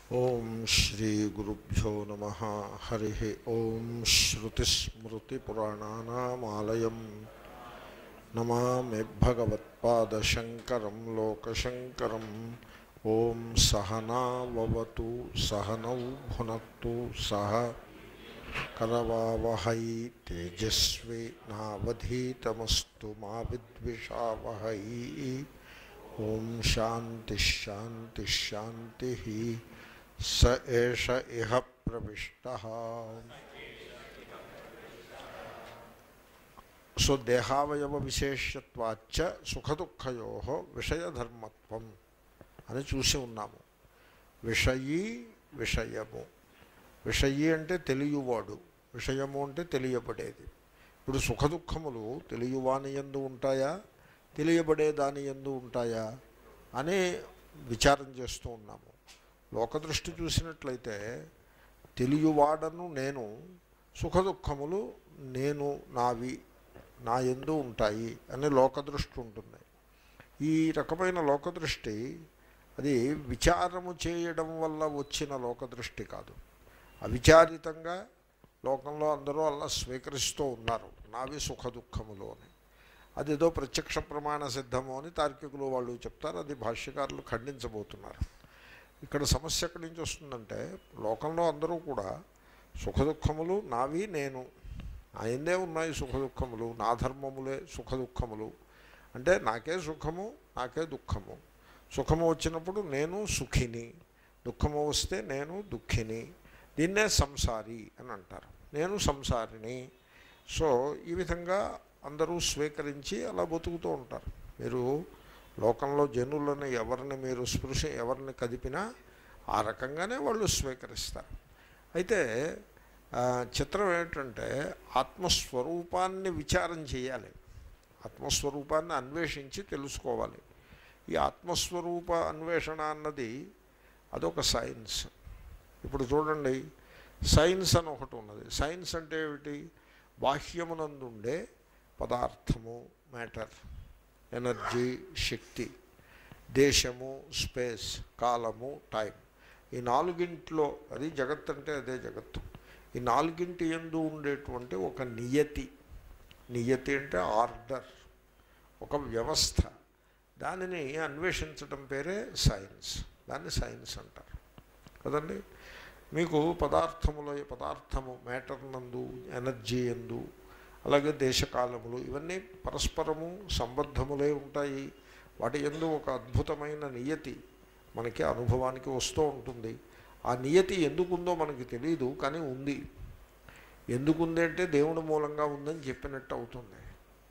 ఓం శ్రీ గురుభ్యో నమ హరి ఓం శ్రుతిస్మృతిపురాణానామాలయం నమామి భగవత్పాదశంకరం లోకశంకరం ఓం సహనావతు సహనౌ భునత్తు సహ కరవావహై తేజస్వి నావధీతమస్తు మా విద్విషావహై ఓం శాంతి శాంతి శాంతి స ఏష ఇహ ప్రవిష్ట సో దేహావయవ విశేషత్వాచ్చ సుఖదుఖయో విషయధర్మత్వం అని చూసి ఉన్నాము విషయీ విషయము విషయీ అంటే తెలియవాడు విషయము అంటే తెలియబడేది ఇప్పుడు సుఖదుఖములు తెలియవాని ఎందు ఉంటాయా తెలియబడే దాని ఎందు ఉంటాయా అని విచారం చేస్తూ ఉన్నాము లోకదృష్టి చూసినట్లయితే తెలియవాడను నేను సుఖదుఖములు నేను నావి నా ఎందు ఉంటాయి అని లోకదృష్టి ఉంటుంది ఈ రకమైన లోకదృష్టి అది విచారము చేయడం వల్ల వచ్చిన లోకదృష్టి కాదు అవిచారితంగా లోకంలో అందరూ అలా స్వీకరిస్తూ ఉన్నారు నావి సుఖ దుఃఖములు అని అదేదో ప్రత్యక్ష ప్రమాణ సిద్ధము అని తార్కికులు వాళ్ళు చెప్తారు అది భాష్యకారులు ఖండించబోతున్నారు ఇక్కడ సమస్య ఎక్కడి నుంచి వస్తుందంటే లోకంలో అందరూ కూడా సుఖదుఖములు నావి నేను నా ఎందే ఉన్నాయి సుఖదుఖములు నా ధర్మములే సుఖదుఖములు అంటే నాకే సుఖము నాకే దుఃఖము సుఖము వచ్చినప్పుడు నేను సుఖిని దుఃఖము వస్తే నేను దుఃఖిని దీన్నే సంసారి అని అంటారు నేను సంసారిని సో ఈ విధంగా అందరూ స్వీకరించి అలా బతుకుతూ ఉంటారు మీరు లోకంలో జనులను ఎవరిని మీరు స్పృశ ఎవరిని కదిపినా ఆ రకంగానే వాళ్ళు స్వీకరిస్తారు అయితే చిత్రం ఏంటంటే ఆత్మస్వరూపాన్ని విచారం చేయాలి ఆత్మస్వరూపాన్ని అన్వేషించి తెలుసుకోవాలి ఈ ఆత్మస్వరూప అన్వేషణ అన్నది అదొక సైన్స్ ఇప్పుడు చూడండి సైన్స్ అని ఒకటి ఉన్నది సైన్స్ అంటే ఏమిటి బాహ్యమునందుండే పదార్థము మ్యాటర్ ఎనర్జీ శక్తి దేశము స్పేస్ కాలము టైం ఈ నాలుగింట్లో అది జగత్ అంటే అదే జగత్తు ఈ నాలుగింటి ఎందు ఉండేటువంటి ఒక నియతి నియతి అంటే ఆర్డర్ ఒక వ్యవస్థ దానిని అన్వేషించడం పేరే సైన్స్ దాన్ని సైన్స్ అంటారు కదండి మీకు పదార్థముల పదార్థము మ్యాటర్ నందు ఎనర్జీ ఎందు అలాగే దేశకాలములు ఇవన్నీ పరస్పరము సంబద్ధములే ఉంటాయి వాటి ఎందు ఒక అద్భుతమైన నియతి మనకి అనుభవానికి వస్తూ ఉంటుంది ఆ నియతి ఎందుకుందో మనకి తెలియదు కానీ ఉంది ఎందుకుంది అంటే దేవుడి మూలంగా ఉందని చెప్పినట్టు అవుతుంది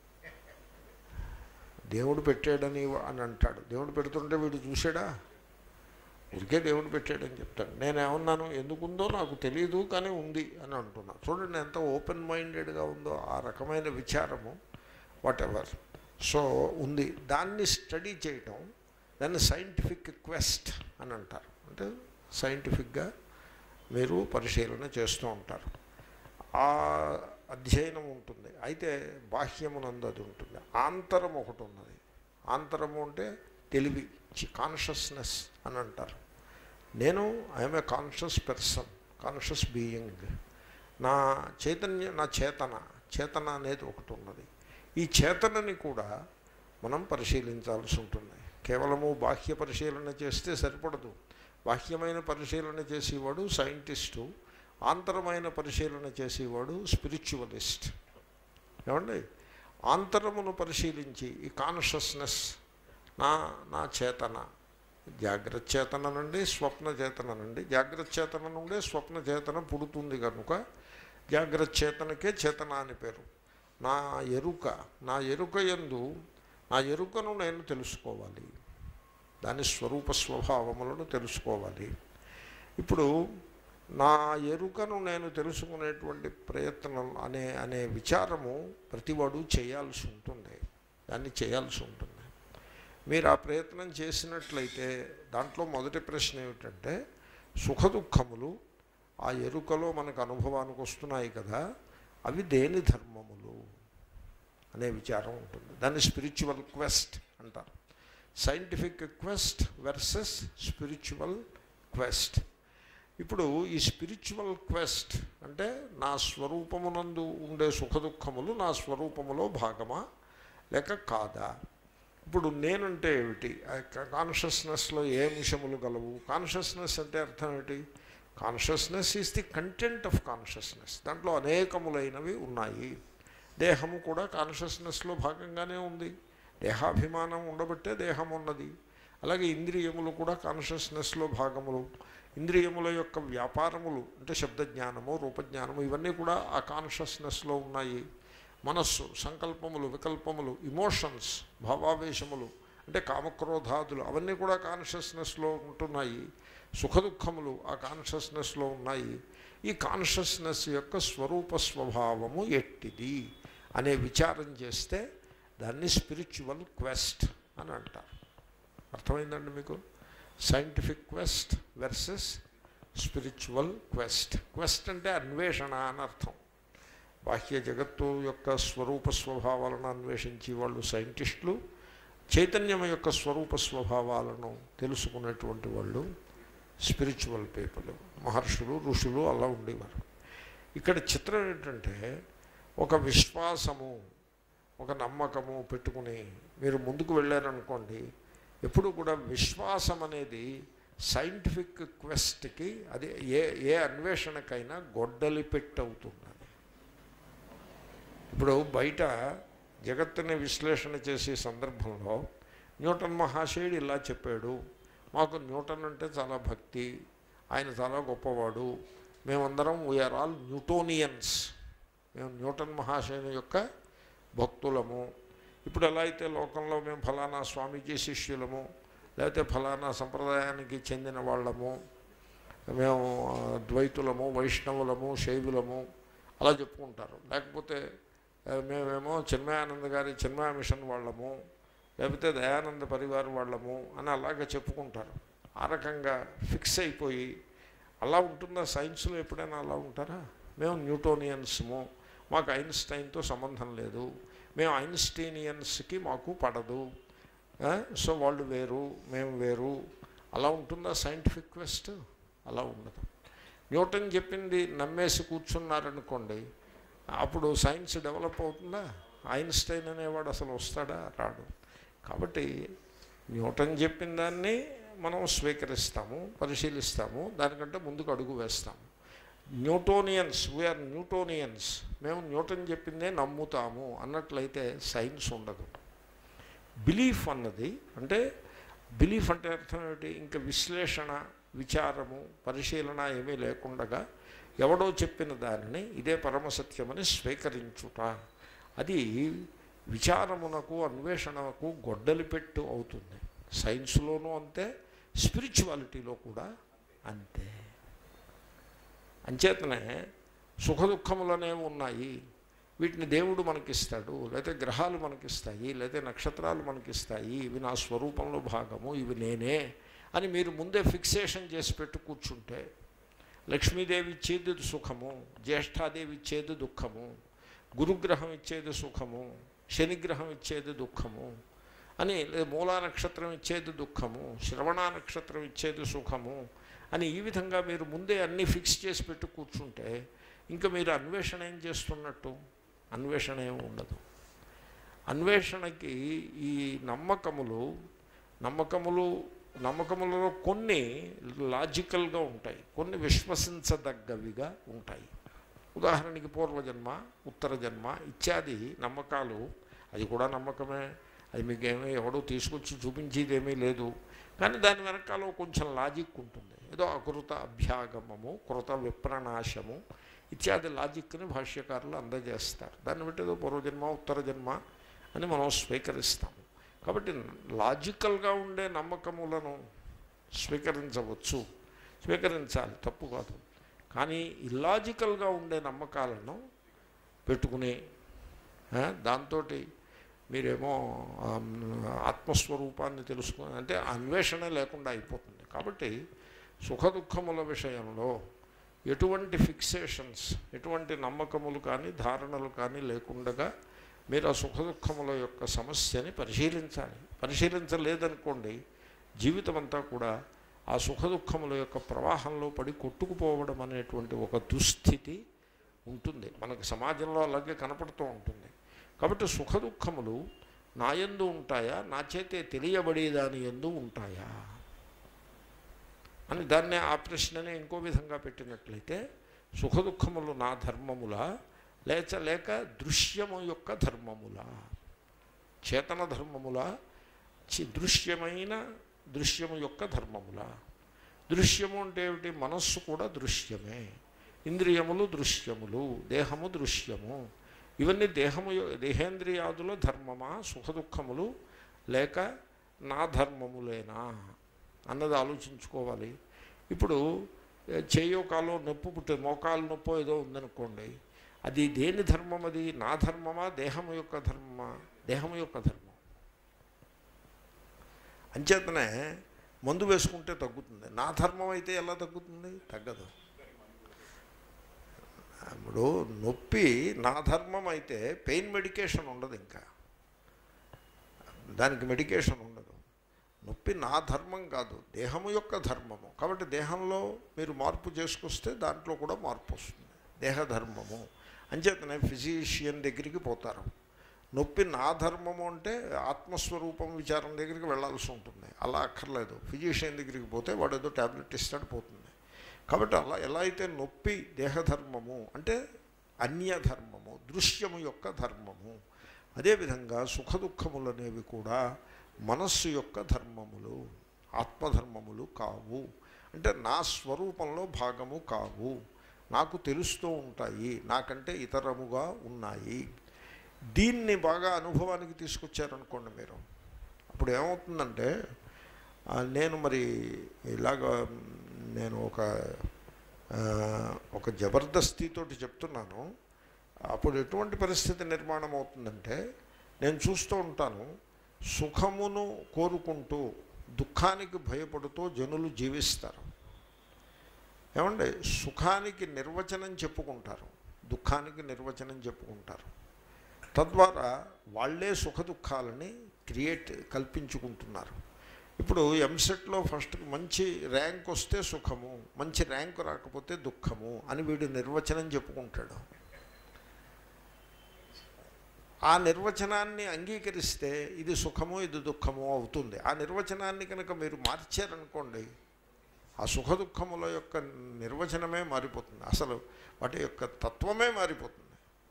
దేవుడు పెట్టాడని అని అంటాడు దేవుడు పెడుతుంటే వీడు చూసాడా ఉరికే దేవుడు పెట్టాడని చెప్తాడు నేనేమన్నాను ఎందుకుందో నాకు తెలియదు కానీ ఉంది అని అంటున్నా చూడండి ఎంత ఓపెన్ మైండెడ్గా ఉందో ఆ రకమైన విచారము వాట్ ఎవర్ సో ఉంది దాన్ని స్టడీ చేయటం దాన్ని సైంటిఫిక్ క్వెస్ట్ అని అంటారు అంటే సైంటిఫిక్గా మీరు పరిశీలన చేస్తూ ఉంటారు ఆ అధ్యయనం ఉంటుంది అయితే బాహ్యమునందు అది ఉంటుంది ఆంతరం ఒకటి ఉన్నది ఆంతరము అంటే తెలివి కాన్షియస్నెస్ అని అంటారు నేను I'm a conscious person conscious being నా చైతన్య నా చేతన చేతన అనేది ఒకటి ఉన్నది ఈ చేతనని కూడా మనం పరిశీలించాల్సి ఉంటుంది కేవలము బాహ్య పరిశీలన చేస్తే సరిపడదు బాహ్యమైన పరిశీలన చేసేవాడు సైంటిస్టు ఆంతరమైన పరిశీలన చేసేవాడు స్పిరిచువలిస్ట్ ఏమండి ఆంతరమును పరిశీలించి ఈ కాన్షియస్నెస్ నా నా చేతన జాగ్రత్త చేతన నుండి స్వప్న చేతన నుండి జాగ్రత్త చేతన నుండే స్వప్న చేతన పుడుతుంది కనుక జాగ్రత్త చేతనకే చేతన అని పేరు నా ఎరుక నా ఎరుక ఎందు నా ఎరుకను నేను తెలుసుకోవాలి దాని స్వరూప స్వభావములను తెలుసుకోవాలి ఇప్పుడు నా ఎరుకను నేను తెలుసుకునేటువంటి ప్రయత్నం అనే అనే విచారము ప్రతివాడు చేయాల్సి ఉంటుంది దాన్ని చేయాల్సి ఉంటుంది మీరు ఆ ప్రయత్నం చేసినట్లయితే దాంట్లో మొదటి ప్రశ్న ఏమిటంటే సుఖదుఖములు ఆ ఎరుకలో మనకు అనుభవానికి వస్తున్నాయి కదా అవి దేని ధర్మములు అనే విచారం ఉంటుంది దాన్ని స్పిరిచువల్ క్వెస్ట్ అంటారు scientific quest versus spiritual quest ఇప్పుడు ఈ స్పిరిచువల్ క్వెస్ట్ అంటే నా స్వరూపమునందు ఉండే సుఖదుఖములు నా స్వరూపములో భాగమా లేక కాదా ఇప్పుడు నేనంటే ఏమిటి కాన్షియస్నెస్లో ఏ అంశములు గలవు కాన్షియస్నెస్ అంటే అర్థం ఏమిటి consciousness is the content of consciousness దాంట్లో అనేకములైనవి ఉన్నాయి దేహము కూడా కాన్షియస్నెస్లో భాగంగానే ఉంది దేహాభిమానం ఉండబట్టే దేహం ఉన్నది అలాగే ఇంద్రియములు కూడా కాన్షియస్నెస్లో భాగములు ఇంద్రియముల యొక్క వ్యాపారములు అంటే శబ్దజ్ఞానము రూపజ్ఞానము ఇవన్నీ కూడా ఆ కాన్షియస్నెస్లో ఉన్నాయి మనస్సు సంకల్పములు వికల్పములు ఇమోషన్స్ భావావేశములు అంటే కామక్రోధాదులు అవన్నీ కూడా కాన్షియస్నెస్లో ఉంటున్నాయి సుఖదుఖములు ఆ కాన్షియస్నెస్లో ఉన్నాయి ఈ కాన్షియస్నెస్ యొక్క స్వరూప స్వభావము ఎట్టిది అనే విచారం చేస్తే దాన్ని స్పిరిచువల్ క్వెస్ట్ అని అంటారు అర్థమైందండి మీకు scientific quest versus spiritual quest quest అంటే అన్వేషణ అని అర్థం బాహ్య జగత్తు యొక్క స్వరూప స్వభావాలను అన్వేషించి వాళ్ళు సైంటిస్టులు చైతన్యం యొక్క స్వరూప స్వభావాలను తెలుసుకునేటువంటి వాళ్ళు స్పిరిచువల్ పీపుల్ మహర్షులు ఋషులు అలా ఉండేవారు ఇక్కడ చిత్రం ఏంటంటే ఒక విశ్వాసము ఒక నమ్మకము పెట్టుకుని మీరు ముందుకు వెళ్ళారనుకోండి ఎప్పుడు కూడా విశ్వాసం అనేది సైంటిఫిక్ క్వెస్ట్కి అది ఏ ఏ అన్వేషణకైనా గొడ్డలి పెట్టి అవుతుంది ఇప్పుడు బయట జగత్తుని విశ్లేషణ చేసే సందర్భంలో న్యూటన్ మహాశయుడు ఇలా చెప్పాడు మాకు న్యూటన్ అంటే చాలా భక్తి ఆయన చాలా గొప్పవాడు మేమందరం వీఆర్ ఆల్ న్యూటోనియన్స్ మేము న్యూటన్ మహాశయుని యొక్క భక్తులము ఇప్పుడు ఎలా అయితే లోకంలో మేము ఫలానా స్వామీజీ శిష్యులము లేకపోతే ఫలానా సంప్రదాయానికి చెందిన వాళ్ళము మేము ఆ, ద్వైతులము వైష్ణవులము శైవులము అలా చెప్పుకుంటారు లేకపోతే ఆ, మేమేమో చిన్మయానంద గారి చిన్మయ మిషన్ వాళ్ళము లేకపోతే దయానంద పరివారం వాళ్ళము అని అలాగే చెప్పుకుంటారు ఆ రకంగా ఫిక్స్ అయిపోయి అలా ఉంటుందా సైన్స్లో ఎప్పుడైనా అలా ఉంటారా మేము న్యూటోనియన్స్ము మాకు ఐన్స్టైన్తో సంబంధం లేదు మేము ఐన్స్టీనియన్స్కి మాకు పడదు ఆ, సో వాళ్ళు వేరు మేము వేరు అలా ఉంటుందా సైంటిఫిక్ క్వెస్ట్ అలా ఉండదు న్యూటన్ చెప్పింది నమ్మేసి కూర్చున్నారనుకోండి అప్పుడు సైన్స్ డెవలప్ అవుతుందా ఐన్స్టైన్ అనేవాడు అసలు వస్తాడా రాడు కాబట్టి న్యూటన్ చెప్పిన దాన్ని మనం స్వీకరిస్తాము పరిశీలిస్తాము దానికంటే ముందుకు అడుగు వేస్తాము న్యూటోనియన్స్ వీఆర్ న్యూటోనియన్స్ మేము న్యూటన్ చెప్పిందే నమ్ముతాము అన్నట్లయితే సైన్స్ ఉండదు బిలీఫ్ అన్నది అంటే బిలీఫ్ అంటే అర్థం ఏమిటి ఇంకా విశ్లేషణ విచారము పరిశీలన ఏమీ లేకుండగా ఎవడో చెప్పిన దానిని ఇదే పరమసత్యమని స్వీకరించుట అది విచారమునకు అన్వేషణకు గొడ్డలిపెట్టు అవుతుంది సైన్స్లోనూ అంతే స్పిరిచువాలిటీలో కూడా అంతే అంచేతనే సుఖ దుఃఖములనేవి ఉన్నాయి వీటిని దేవుడు మనకిస్తాడు లేకపోతే గ్రహాలు మనకిస్తాయి లేకపోతే నక్షత్రాలు మనకిస్తాయి ఇవి నా స్వరూపంలో భాగము ఇవి నేనే అని మీరు ముందే ఫిక్సేషన్ చేసి పెట్టు కూర్చుంటే లక్ష్మీదేవి ఇచ్చేది సుఖము జ్యేష్ఠాదేవి ఇచ్చేది దుఃఖము గురుగ్రహం ఇచ్చేది సుఖము శనిగ్రహం ఇచ్చేది దుఃఖము అని లేదా మూలా నక్షత్రం ఇచ్చేది దుఃఖము శ్రవణ నక్షత్రం ఇచ్చేది సుఖము అని ఈ విధంగా మీరు ముందే అన్నీ ఫిక్స్ చేసి పెట్టి కూర్చుంటే ఇంకా మీరు అన్వేషణ ఏం చేస్తున్నట్టు అన్వేషణ ఏమి ఉండదు అన్వేషణకి ఈ నమ్మకములు నమ్మకములు నమ్మకములలో కొన్ని లాజికల్గా ఉంటాయి కొన్ని విశ్వసించదగ్గవిగా ఉంటాయి ఉదాహరణకి పూర్వజన్మ ఉత్తర జన్మ ఇత్యాది నమ్మకాలు అది కూడా నమ్మకమే అది మీకేమీ ఎవడో తీసుకొచ్చి చూపించేది ఏమీ లేదు కానీ దాని వెనకాల కొంచెం లాజిక్ ఉంటుంది ఏదో అకృత అభ్యాగమము కృత విప్రనాశము ఇత్యాది లాజిక్ని భాష్యకారులు అందజేస్తారు దాన్ని బట్టి ఏదో పూర్వజన్మ ఉత్తర జన్మ అని మనం స్వీకరిస్తాము కాబట్టి లాజికల్గా ఉండే నమ్మకములను స్వీకరించవచ్చు స్వీకరించాలి తప్పు కాదు కానీ ఇల్లాజికల్గా ఉండే నమ్మకాలను పెట్టుకుని దాంతో మీరేమో ఆమ్, ఆత్మస్వరూపాన్ని తెలుసుకుని అంటే అన్వేషణ లేకుండా అయిపోతుంది కాబట్టి సుఖ దుఃఖముల విషయంలో ఎటువంటి ఫిక్సేషన్స్ ఎటువంటి నమ్మకములు కానీ ధారణలు కానీ లేకుండగా మీరు ఆ సుఖ దుఃఖముల యొక్క సమస్యని పరిశీలించాలి పరిశీలించలేదనుకోండి జీవితం అంతా కూడా ఆ సుఖ దుఃఖముల యొక్క ప్రవాహంలో పడి కొట్టుకుపోవడం అనేటువంటి ఒక దుస్థితి ఉంటుంది మనకి సమాజంలో అలాగే కనపడుతూ ఉంటుంది కాబట్టి సుఖ దుఃఖములు నా యందు ఉంటాయా నా చేతే తెలియబడి దాని ఎందు ఉంటాయా అని దాన్నే ఆ ప్రశ్ననే ఇంకో విధంగా పెట్టినట్లయితే సుఖ దుఃఖములు నా ధర్మముల లేచ లేక దృశ్యము యొక్క ధర్మముల చేతన ధర్మముల చి దృశ్యమైన దృశ్యము యొక్క ధర్మముల దృశ్యము అంటే ఏమిటి మనస్సు కూడా దృశ్యమే ఇంద్రియములు దృశ్యములు దేహము దృశ్యము ఇవన్నీ దేహము యొ- దేహేంద్రియాదుల ధర్మమా సుఖ దుఃఖములు లేక నా ధర్మములేనా అన్నది ఆలోచించుకోవాలి ఇప్పుడు ఏ, చేయో కాలో నొప్పు పుట్టే మోకాలు నొప్పో ఏదో ఉందనుకోండి అది దేని ధర్మం అది నా ధర్మమా దేహము యొక్క ధర్మమా దేహము యొక్క ధర్మం అంచేతనే మందు వేసుకుంటే తగ్గుతుంది నా ధర్మం అయితే ఎలా తగ్గుతుంది తగ్గదు ఇప్పుడు నొప్పి నా ధర్మం అయితే పెయిన్ మెడికేషన్ ఉండదు ఇంకా దానికి మెడికేషన్ ఉండదు నొప్పి నా ధర్మం కాదు దేహము యొక్క ధర్మము కాబట్టి దేహంలో మీరు మార్పు చేసుకొస్తే దాంట్లో కూడా మార్పు వస్తుంది దేహ ధర్మము అంచేతనే ఫిజిషియన్ దగ్గరికి పోతారు నొప్పి నా ధర్మము అంటే ఆత్మస్వరూపం విచారం దగ్గరికి వెళ్ళాల్సి ఉంటుంది అలా అక్కర్లేదు ఫిజిషియన్ దగ్గరికి పోతే వాడు ఏదో ట్యాబ్లెట్ ఇస్తాడు పోతుంది కాబట్టి అలా ఎలా అయితే నొప్పి దేహధర్మము అంటే అన్యధర్మము దృశ్యము యొక్క ధర్మము అదేవిధంగా సుఖ దుఃఖములు అనేవి కూడా మనస్సు యొక్క ధర్మములు ఆత్మధర్మములు కావు అంటే నా స్వరూపంలో భాగము కావు నాకు తెలుస్తూ ఉంటాయి నాకంటే ఇతరముగా ఉన్నాయి దీన్ని బాగా అనుభవానికి తీసుకొచ్చారనుకోండి మీరు అప్పుడు ఏమవుతుందంటే ఆ, నేను మరి ఇలాగ మ్, నేను ఒక ఆ, ఒక జబర్దస్తితోటి చెప్తున్నాను అప్పుడు ఎటువంటి పరిస్థితి నిర్మాణం అవుతుందంటే నేను చూస్తూ ఉంటాను సుఖమును కోరుకుంటూ దుఃఖానికి భయపడుతూ జనులు జీవిస్తారు ఏమండి సుఖానికి నిర్వచనం చెప్పుకుంటారు దుఃఖానికి నిర్వచనం చెప్పుకుంటారు తద్వారా వాళ్ళే సుఖ దుఃఖాలని క్రియేట్ కల్పించుకుంటున్నారు ఇప్పుడు ఎంసెట్లో ఫస్ట్ మంచి ర్యాంక్ వస్తే సుఖము మంచి ర్యాంక్ రాకపోతే దుఃఖము అని వీడు నిర్వచనం చెప్పుకుంటాడు ఆ నిర్వచనాన్ని అంగీకరిస్తే ఇది సుఖము ఇది దుఃఖము అవుతుంది ఆ నిర్వచనాన్ని కనుక మీరు మార్చారనుకోండి ఆ సుఖ దుఃఖముల యొక్క నిర్వచనమే మారిపోతుంది అసలు వాటి యొక్క తత్వమే మారిపోతుంది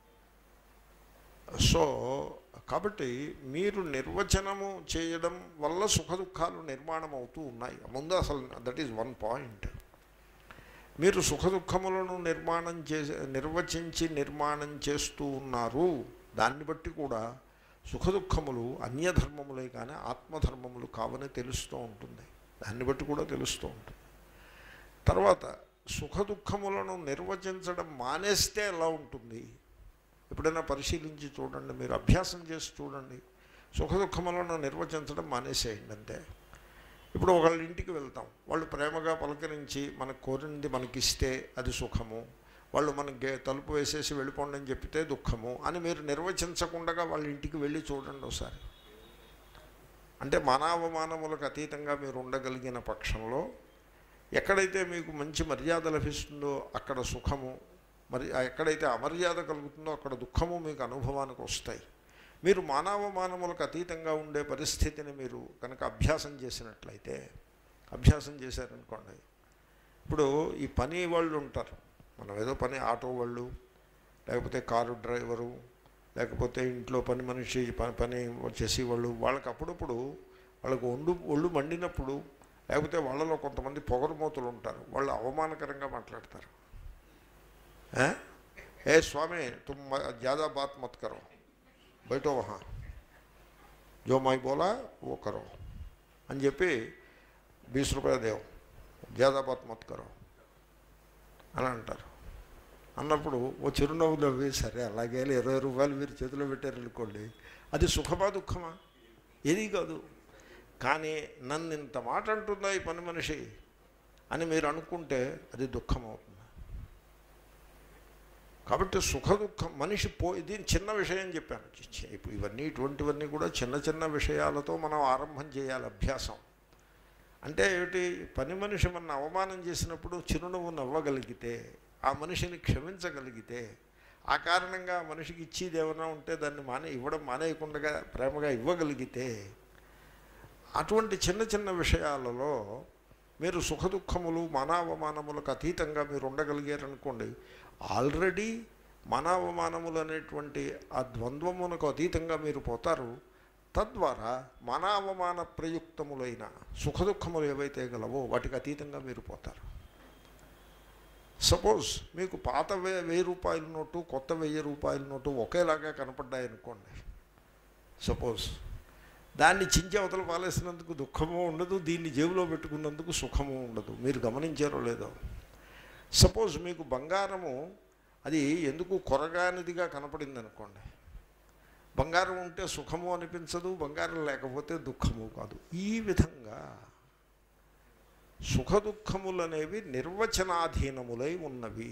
సో కాబట్టి మీరు నిర్వచనము చేయడం వల్ల సుఖ దుఃఖాలు నిర్మాణం అవుతూ ఉన్నాయి ముందు అసలు దట్ ఈజ్ వన్ పాయింట్ మీరు సుఖ దుఃఖములను నిర్మాణం చేసే నిర్వచించి నిర్మాణం చేస్తూ ఉన్నారు దాన్ని బట్టి కూడా సుఖ దుఃఖములు అన్యధర్మములే కానీ ఆత్మధర్మములు కావని తెలుస్తూ ఉంటుంది దాన్ని బట్టి కూడా తెలుస్తూ ఉంటుంది తర్వాత సుఖ దుఃఖములను నిర్వచించడం మానేస్తే ఎలా ఉంటుంది ఎప్పుడైనా పరిశీలించి చూడండి మీరు అభ్యాసం చేసి చూడండి సుఖ దుఃఖములను నిర్వచించడం మానేసేయండి అంతే ఇప్పుడు ఒకళ్ళ ఇంటికి వెళ్తాం వాళ్ళు ప్రేమగా పలకరించి మనకు కోరింది మనకిస్తే అది సుఖము వాళ్ళు మనకి తలుపు వేసేసి వెళ్ళిపోండి అని చెప్తే దుఃఖము అని మీరు నిర్వచించకుండా వాళ్ళ ఇంటికి వెళ్ళి చూడండి ఒకసారి అంటే మానవమానములకు అతీతంగా మీరు ఉండగలిగిన పక్షంలో ఎక్కడైతే మీకు మంచి మర్యాద లభిస్తుందో అక్కడ సుఖము మరి ఎక్కడైతే అమర్యాద కలుగుతుందో అక్కడ దుఃఖము మీకు అనుభవానికి వస్తాయి మీరు మానవ మానవులకు అతీతంగా ఉండే పరిస్థితిని మీరు కనుక అభ్యాసం చేసినట్లయితే అభ్యాసం చేశారనుకోండి ఇప్పుడు ఈ పని వాళ్ళు ఉంటారు మనం ఏదో పని ఆటో వాళ్ళు లేకపోతే కారు డ్రైవరు లేకపోతే ఇంట్లో పని మనిషి పని పని చేసేవాళ్ళు వాళ్ళకి అప్పుడప్పుడు వాళ్ళకు ఒళ్ళు ఒళ్ళు మండినప్పుడు లేకపోతే వాళ్ళలో కొంతమంది పొగరుమూతలు ఉంటారు వాళ్ళు అవమానకరంగా మాట్లాడతారు "हैं? ఏ స్వామి तुम ज़्यादा बात मत करो बैठो वहाँ जो मैं बोला वो करो అని చెప్పి బీస్ రూపాయలు దేవు జ్యాదా బాత్ మత్ కరో అని అంటారు అన్నప్పుడు ఓ చిరునవ్వు నవ్వి సరే అలాగే ఇరవై రూపాయలు మీరు చేతిలో పెట్టారు అనుకోండి అది సుఖమా దుఃఖమా ఏది కాదు కానీ నన్ను ఇంత మాట అంటుందా ఈ పని మనిషి అని మీరు అనుకుంటే అది దుఃఖం అవుతుంది కాబట్టి సుఖ దుఃఖం మనిషి పో ఇది చిన్న విషయం చెప్పాను చి- చి- ఇప్పుడు ఇవన్నీ ఇటువంటివన్నీ కూడా చిన్న చిన్న విషయాలతో మనం ఆరంభం చేయాలి అభ్యాసం అంటే ఏమిటి పని మనిషి మన అవమానం చేసినప్పుడు చిరునవ్వు నవ్వగలిగితే ఆ మనిషిని క్షమించగలిగితే ఆ కారణంగా ఆ మనిషికి ఇచ్చేది ఏమైనా ఉంటే దాన్ని మానే ఇవ్వడం మానేయకుండా ప్రేమగా ఇవ్వగలిగితే అటువంటి చిన్న చిన్న విషయాలలో మీరు సుఖదుఖములు మానవమానములకు అతీతంగా మీరు ఉండగలిగారనుకోండి ఆల్రెడీ మానవమానములు అనేటువంటి ఆ ద్వంద్వమునకు అతీతంగా మీరు పోతారు తద్వారా మానవమాన ప్రయుక్తములైన సుఖదుఖములు ఏవైతే గలవో వాటికి అతీతంగా మీరు పోతారు సపోజ్ మీకు పాత వే వెయ్యి రూపాయల నోటు కొత్త వెయ్యి రూపాయల నోటు ఒకేలాగా కనపడ్డాయనుకోండి సపోజ్ దాన్ని చించి అవతల పాలేసినందుకు దుఃఖము ఉండదు దీన్ని జేబులో పెట్టుకున్నందుకు సుఖము ఉండదు మీరు గమనించారో లేదో సపోజ్ మీకు బంగారము అది ఎందుకు కొరగానిదిగా కనపడింది అనుకోండి బంగారం ఉంటే సుఖము అనిపించదు బంగారం లేకపోతే దుఃఖము కాదు ఈ విధంగా సుఖ దుఃఖములు అనేవి నిర్వచనాధీనములై ఉన్నవి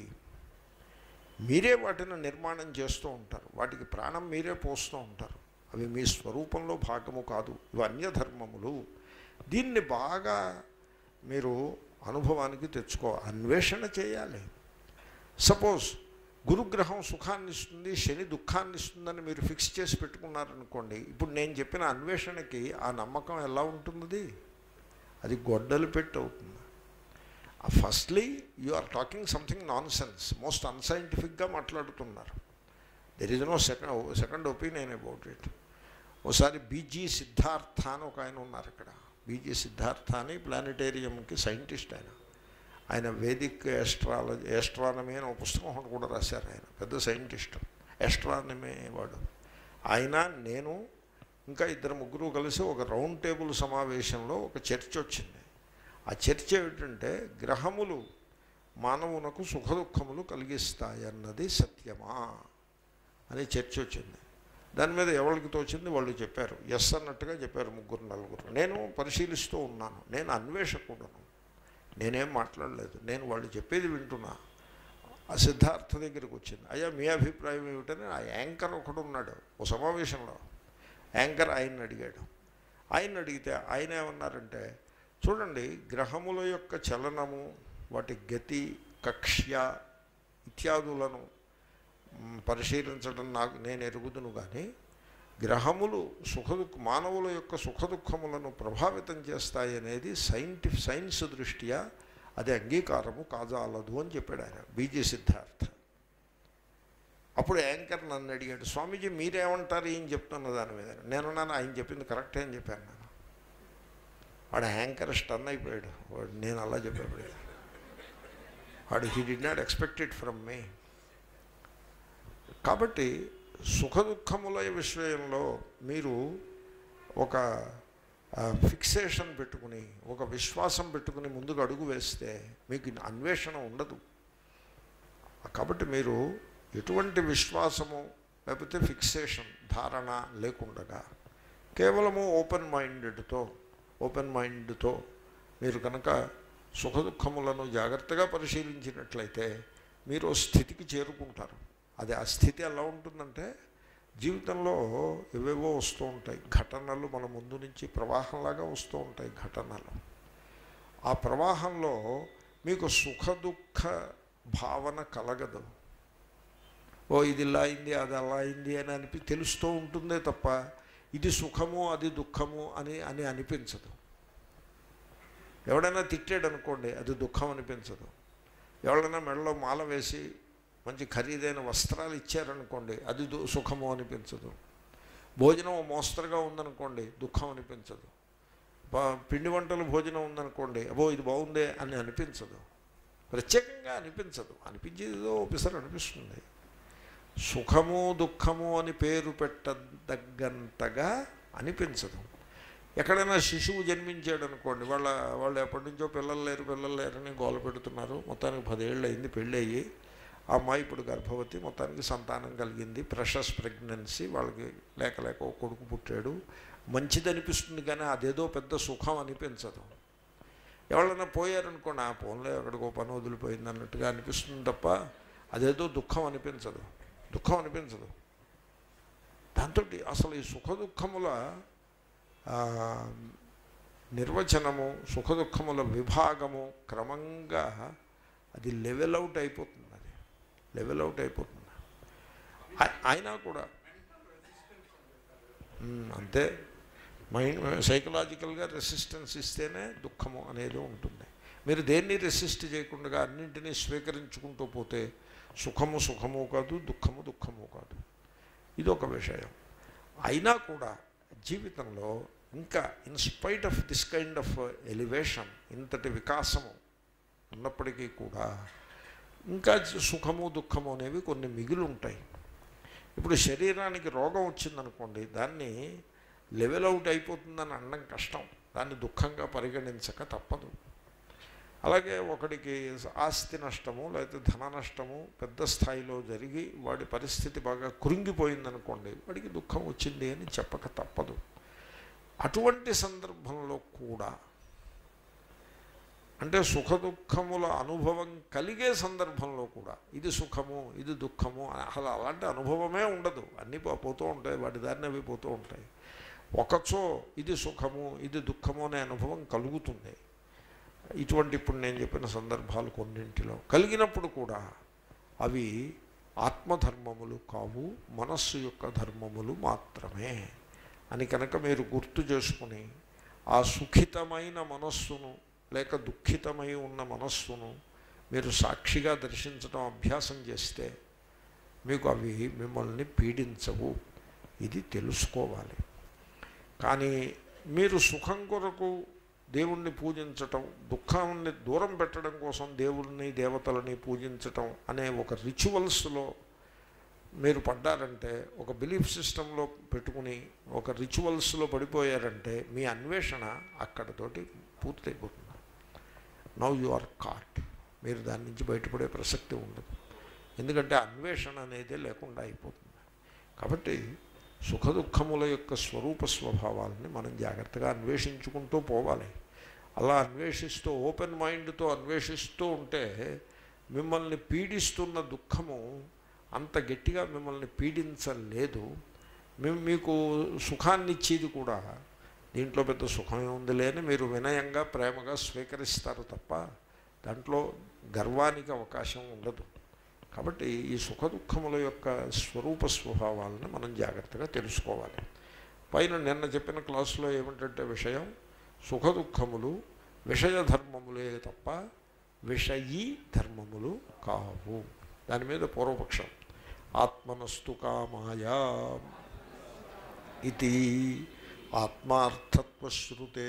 మీరే వాటిని నిర్మాణం చేస్తూ ఉంటారు వాటికి ప్రాణం మీరే పోస్తూ ఉంటారు అవి మీ స్వరూపంలో భాగము కాదు ఇవి అన్యధర్మములు దీన్ని బాగా మీరు అనుభవానికి తెచ్చుకో అన్వేషణ చేయాలి సపోజ్ గురుగ్రహం సుఖాన్ని ఇస్తుంది శని దుఃఖాన్ని ఇస్తుందని మీరు ఫిక్స్ చేసి పెట్టుకున్నారనుకోండి ఇప్పుడు నేను చెప్పిన అన్వేషణకి ఆ నమ్మకం ఎలా ఉంటుంది అది గొడ్డలు పెట్టి అవుతుంది firstly you are talking something nonsense most అన్సైంటిఫిక్గా మాట్లాడుతున్నారు there is no second second opinion about it ఒకసారి బీజీ సిద్ధార్థ అని ఒక ఆయన ఉన్నారు ఇక్కడ బీజీ సిద్ధార్థ అని ప్లానెటేరియంకి సైంటిస్ట్ ఆయన ఆయన వేదిక్ ఎస్ట్రాలజీ ఎస్ట్రానమీ అని ఒక పుస్తకం ఒకటి కూడా రాశారు ఆయన పెద్ద సైంటిస్ట్ ఎస్ట్రానమీ వాడు ఆయన నేను ఇంకా ఇద్దరు ముగ్గురు కలిసి ఒక రౌండ్ టేబుల్ సమావేశంలో ఒక చర్చ వచ్చింది ఆ చర్చ ఏమిటంటే గ్రహములు మానవునకు సుఖదుఖములు కలిగిస్తాయన్నది సత్యమా అని చర్చ వచ్చింది దాని మీద ఎవరికి తోచింది వాళ్ళు చెప్పారు ఎస్ అన్నట్టుగా చెప్పారు ముగ్గురు నలుగురు నేను పరిశీలిస్తూ ఉన్నాను నేను అన్వేషకుడను నేనేం మాట్లాడలేదు నేను వాళ్ళు చెప్పేది వింటున్నా ఆ సిద్ధార్థ దగ్గరికి వచ్చింది అయ్యా మీ అభిప్రాయం ఏమిటని ఆ యాంకర్ ఒకడు ఉన్నాడు ఓ సమావేశంలో యాంకర్ ఆయన్ని అడిగాడు ఆయన అడిగితే ఆయన ఏమన్నారంటే చూడండి గ్రహముల యొక్క చలనము వాటి గతి కక్ష్య ఇత్యాదులను మ్, పరిశీలించడం నాకు నేను ఎరుగుదును కానీ గ్రహములు సుఖదుఖ మానవుల యొక్క సుఖదుఖములను ప్రభావితం చేస్తాయి అనేది సైంటిఫ్ సైన్స్ దృష్ట్యా అది అంగీకారము కాజాలదు అని చెప్పాడు ఆయన బీజీ సిద్ధార్థ అప్పుడు యాంకర్ నన్ను అడిగాడు స్వామీజీ మీరేమంటారు ఏం చెప్తున్న దాని మీద నేను నాన్న ఆయన చెప్పింది కరెక్టే అని చెప్పాను నేను వాడు యాంకర్ స్టన్ అయిపోయాడు వాడు నేను అలా చెప్పాడు వాడు he did not expect it from me కాబట్టి సుఖ దుఃఖముల విషయంలో మీరు ఒక ఫిక్సేషన్ పెట్టుకుని ఒక విశ్వాసం పెట్టుకుని ముందుకు అడుగు వేస్తే మీకు అన్వేషణ ఉండదు కాబట్టి మీరు ఎటువంటి విశ్వాసము లేకపోతే ఫిక్సేషన్ ధారణ లేకుండగా కేవలము ఓపెన్ మైండెడ్తో ఓపెన్ మైండ్తో మీరు కనుక సుఖ దుఃఖములను జాగ్రత్తగా పరిశీలించినట్లయితే మీరు ఓ స్థితికి చేరుకుంటారు అది ఆ స్థితి ఎలా ఉంటుందంటే జీవితంలో ఏవేవో వస్తూ ఉంటాయి ఘటనలు మన ముందు నుంచి ప్రవాహంలాగా వస్తూ ఉంటాయి ఘటనలు ఆ ప్రవాహంలో మీకు సుఖ దుఃఖ భావన కలగదు ఓ ఇది ఇలా అయింది అది అలా అయింది అని అనిపి తెలుస్తూ ఉంటుందే తప్ప ఇది సుఖము అది దుఃఖము అని అని అనిపించదు ఎవడైనా తిట్టాడు అనుకోండి అది దుఃఖం అనిపించదు ఎవరైనా మెడలో మాల వేసి మంచి ఖరీదైన వస్త్రాలు ఇచ్చారనుకోండి అది దు- సుఖము అనిపించదు భోజనం మోస్తరుగా ఉందనుకోండి దుఃఖం అనిపించదు ప- పిండి వంటలు భోజనం ఉందనుకోండి అబో ఇది బాగుందే అని అనిపించదు ప్రత్యేకంగా అనిపించదు అనిపించేదో ఓపిసర్ అనిపిస్తుంది సుఖము దుఃఖము అని పేరు పెట్టదగ్గంతగా అనిపించదు ఎక్కడైనా శిశువు జన్మించాడు అనుకోండి వాళ్ళ వాళ్ళు ఎప్పటి నుంచో పిల్లలు లేరు పిల్లలు లేరని గోల పెడుతున్నారు మొత్తానికి పదేళ్ళు అయింది పెళ్ళి అయ్యి ఆ అమ్మాయి ఇప్పుడు గర్భవతి మొత్తానికి సంతానం కలిగింది ప్రెషస్ ప్రెగ్నెన్సీ వాళ్ళకి లేక లేక ఒక కొడుకు పుట్టాడు మంచిది అనిపిస్తుంది కానీ అదేదో పెద్ద సుఖం అనిపించదు ఎవరైనా పోయారనుకోండి ఆ ఫోన్లో ఎక్కడికో పని వదిలిపోయింది అన్నట్టుగా అనిపిస్తుంది తప్ప అదేదో దుఃఖం అనిపించదు దుఃఖం అనిపించదు దాంతో అసలు ఈ సుఖ దుఃఖముల ఆ, నిర్వచనము సుఖదుఖముల విభాగము క్రమంగా అది లెవెల్ అవుట్ అయిపోతుంది అది లెవెల్ అవుట్ అయిపోతుంది ఆ- అయినా కూడా మ్, అంతే మైండ్ సైకలాజికల్గా రెసిస్టెన్స్ ఇస్తేనే దుఃఖము అనేది ఉంటుంది మీరు దేన్ని రెసిస్ట్ చేయకుండా అన్నింటినీ స్వీకరించుకుంటూ పోతే సుఖము సుఖము కాదు దుఃఖము దుఃఖము కాదు ఇది ఒక విషయం అయినా కూడా జీవితంలో ఇంకా in spite of this kind of elevation ఇంతటి వికాసము ఉన్నప్పటికీ కూడా ఇంకా సుఖము దుఃఖము అనేవి కొన్ని మిగిలి ఉంటాయి ఇప్పుడు శరీరానికి రోగం వచ్చిందనుకోండి దాన్ని లెవెల్ అవుట్ అయిపోతుందని అనడం కష్టం దాన్ని దుఃఖంగా పరిగణించక తప్పదు అలాగే ఒకడికి ఆస్తి నష్టము లేకపోతే ధన నష్టము పెద్ద స్థాయిలో జరిగి వాడి పరిస్థితి బాగా కృంగిపోయిందనుకోండి వాడికి దుఃఖం వచ్చింది అని చెప్పక తప్పదు అటువంటి సందర్భంలో కూడా అంటే సుఖ దుఃఖముల అనుభవం కలిగే సందర్భంలో కూడా ఇది సుఖము ఇది దుఃఖము అసలు అలాంటి అనుభవమే ఉండదు అన్నీ పో- పోతూ ఉంటాయి వాటి దారిని అవి పోతూ ఉంటాయి ఒకచో ఇది సుఖము ఇది దుఃఖము అనే అనుభవం కలుగుతుంది ఇటువంటి ఇప్పుడు నేను చెప్పిన సందర్భాలు కొన్నింటిలో కలిగినప్పుడు కూడా అవి ఆత్మధర్మములు కావు మనస్సు యొక్క ధర్మములు మాత్రమే అని కనుక మీరు గుర్తు చేసుకుని ఆ సుఖితమైన మనస్సును లేక దుఃఖితమై ఉన్న మనస్సును మీరు సాక్షిగా దర్శించడం అభ్యాసం చేస్తే మీకు అవి మిమ్మల్ని పీడించవు ఇది తెలుసుకోవాలి కానీ మీరు సుఖం కొరకు దేవుణ్ణి పూజించటం దుఃఖాన్ని దూరం పెట్టడం కోసం దేవుణ్ణి దేవతలని పూజించటం అనే ఒక రిచువల్స్లో మీరు పడ్డారంటే ఒక బిలీఫ్ సిస్టంలో పెట్టుకుని ఒక రిచువల్స్లో పడిపోయారంటే మీ అన్వేషణ అక్కడతోటి పూర్తయిపోతుంది నవ్ యు ఆర్ కాట్ మీరు దాని నుంచి బయటపడే ప్రసక్తి ఉండదు ఎందుకంటే అన్వేషణ అనేది లేకుండా అయిపోతుంది కాబట్టి సుఖ దుఃఖముల యొక్క స్వరూప స్వభావాలని మనం జాగ్రత్తగా అన్వేషించుకుంటూ పోవాలి అలా అన్వేషిస్తూ ఓపెన్ మైండ్తో అన్వేషిస్తూ ఉంటే మిమ్మల్ని పీడిస్తున్న దుఃఖము అంత గట్టిగా మిమ్మల్ని పీడించలేదు మేము మీకు సుఖాన్ని ఇచ్చేది కూడా దీంట్లో పెద్ద సుఖమే ఉందిలే అని మీరు వినయంగా ప్రేమగా స్వీకరిస్తారు తప్ప దాంట్లో గర్వానికి అవకాశం ఉండదు కాబట్టి ఈ సుఖ దుఃఖముల యొక్క స్వరూప స్వభావాలను మనం జాగ్రత్తగా తెలుసుకోవాలి పైన నిన్న చెప్పిన క్లాసులో ఏమిటంటే విషయం సుఖ దుఃఖములు విషయ ధర్మములే తప్ప విషయీ ధర్మములు కావు దాని మీద పూర్వపక్షం ఆత్మనస్తు కామాయా ఇది ఆత్మార్థత్వశ్రుతే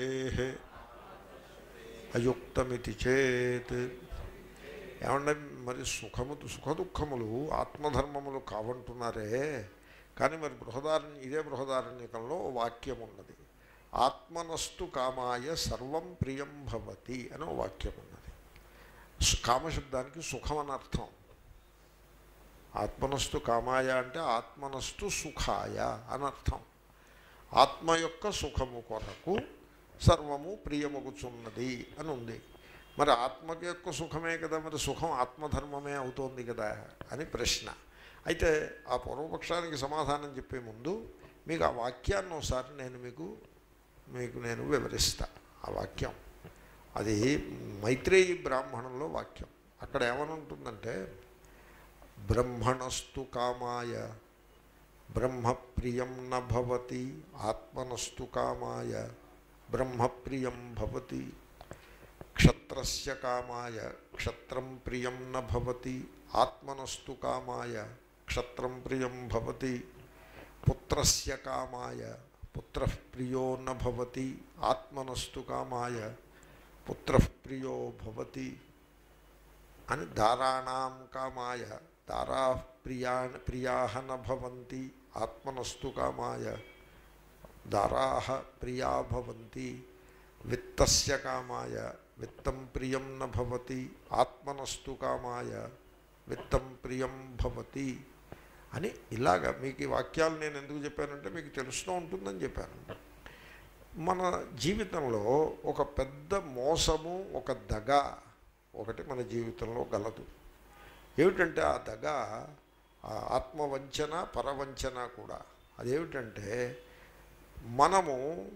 అయుక్తమితి చేత్ ఏమంటే మరి సుఖము సుఖ దుఃఖములు ఆత్మధర్మములు కావంటున్నారే కానీ మరి బృహదారణ్య ఇదే బృహదారణ్యకంలో ఓ వాక్యం ఉన్నది ఆత్మనస్తు కామాయ సర్వం ప్రియం భవతి అని ఓ వాక్యం ఉన్నది సు- కామశబ్దానికి సుఖం అని అర్థం ఆత్మనస్తు కామాయ అంటే ఆత్మనస్తు సుఖాయ అని అర్థం ఆత్మ యొక్క సుఖము కొరకు సర్వము ప్రియమగుచున్నది అని ఉంది మరి ఆత్మ యొక్క సుఖమే కదా మరి సుఖం ఆత్మధర్మమే అవుతోంది కదా అని ప్రశ్న అయితే ఆ పూర్వపక్షానికి సమాధానం చెప్పే ముందు మీకు ఆ వాక్యాన్ని ఒకసారి నేను మీకు మీకు నేను వివరిస్తా ఆ వాక్యం అది మైత్రేయి బ్రాహ్మణంలో వాక్యం అక్కడ ఏమని ఉంటుందంటే బ్రహ్మణస్తు కామాయ బ్రహ్మప్రియం నభవతి ఆత్మనస్తు కామాయ బ్రహ్మప్రియం భవతి క్షత్రస్య కామాయ క్షత్రం ప్రియం నభవతి ఆత్మనస్తు కామాయ క్షత్రం ప్రియం భవతి పుత్రస్య కామాయ పుత్ర ప్రియో నభవతి ఆత్మనస్తు కామాయ పుత్ర ప్రియో భవతి అని దారాణం కామాయ దారా ప్రియా ప్రియా నభవంతి ఆత్మనస్తు కామాయ దారా ప్రియా భవంతి విత్తస్య కామాయ విత్తం ప్రియం నభవతి ఆత్మనస్తు కామాయ విత్తం ప్రియం భవతి అని ఇలాగ మీకు ఈ వాక్యాలు నేను ఎందుకు చెప్పానంటే మీకు తెలుస్తూ ఉంటుందని చెప్పాను మన జీవితంలో ఒక పెద్ద మోసము ఒక దగ ఒకటి మన జీవితంలో గలదు ఏమిటంటే ఆ దగ ఆ ఆత్మవంచన పరవంచన కూడా అదేమిటంటే మనము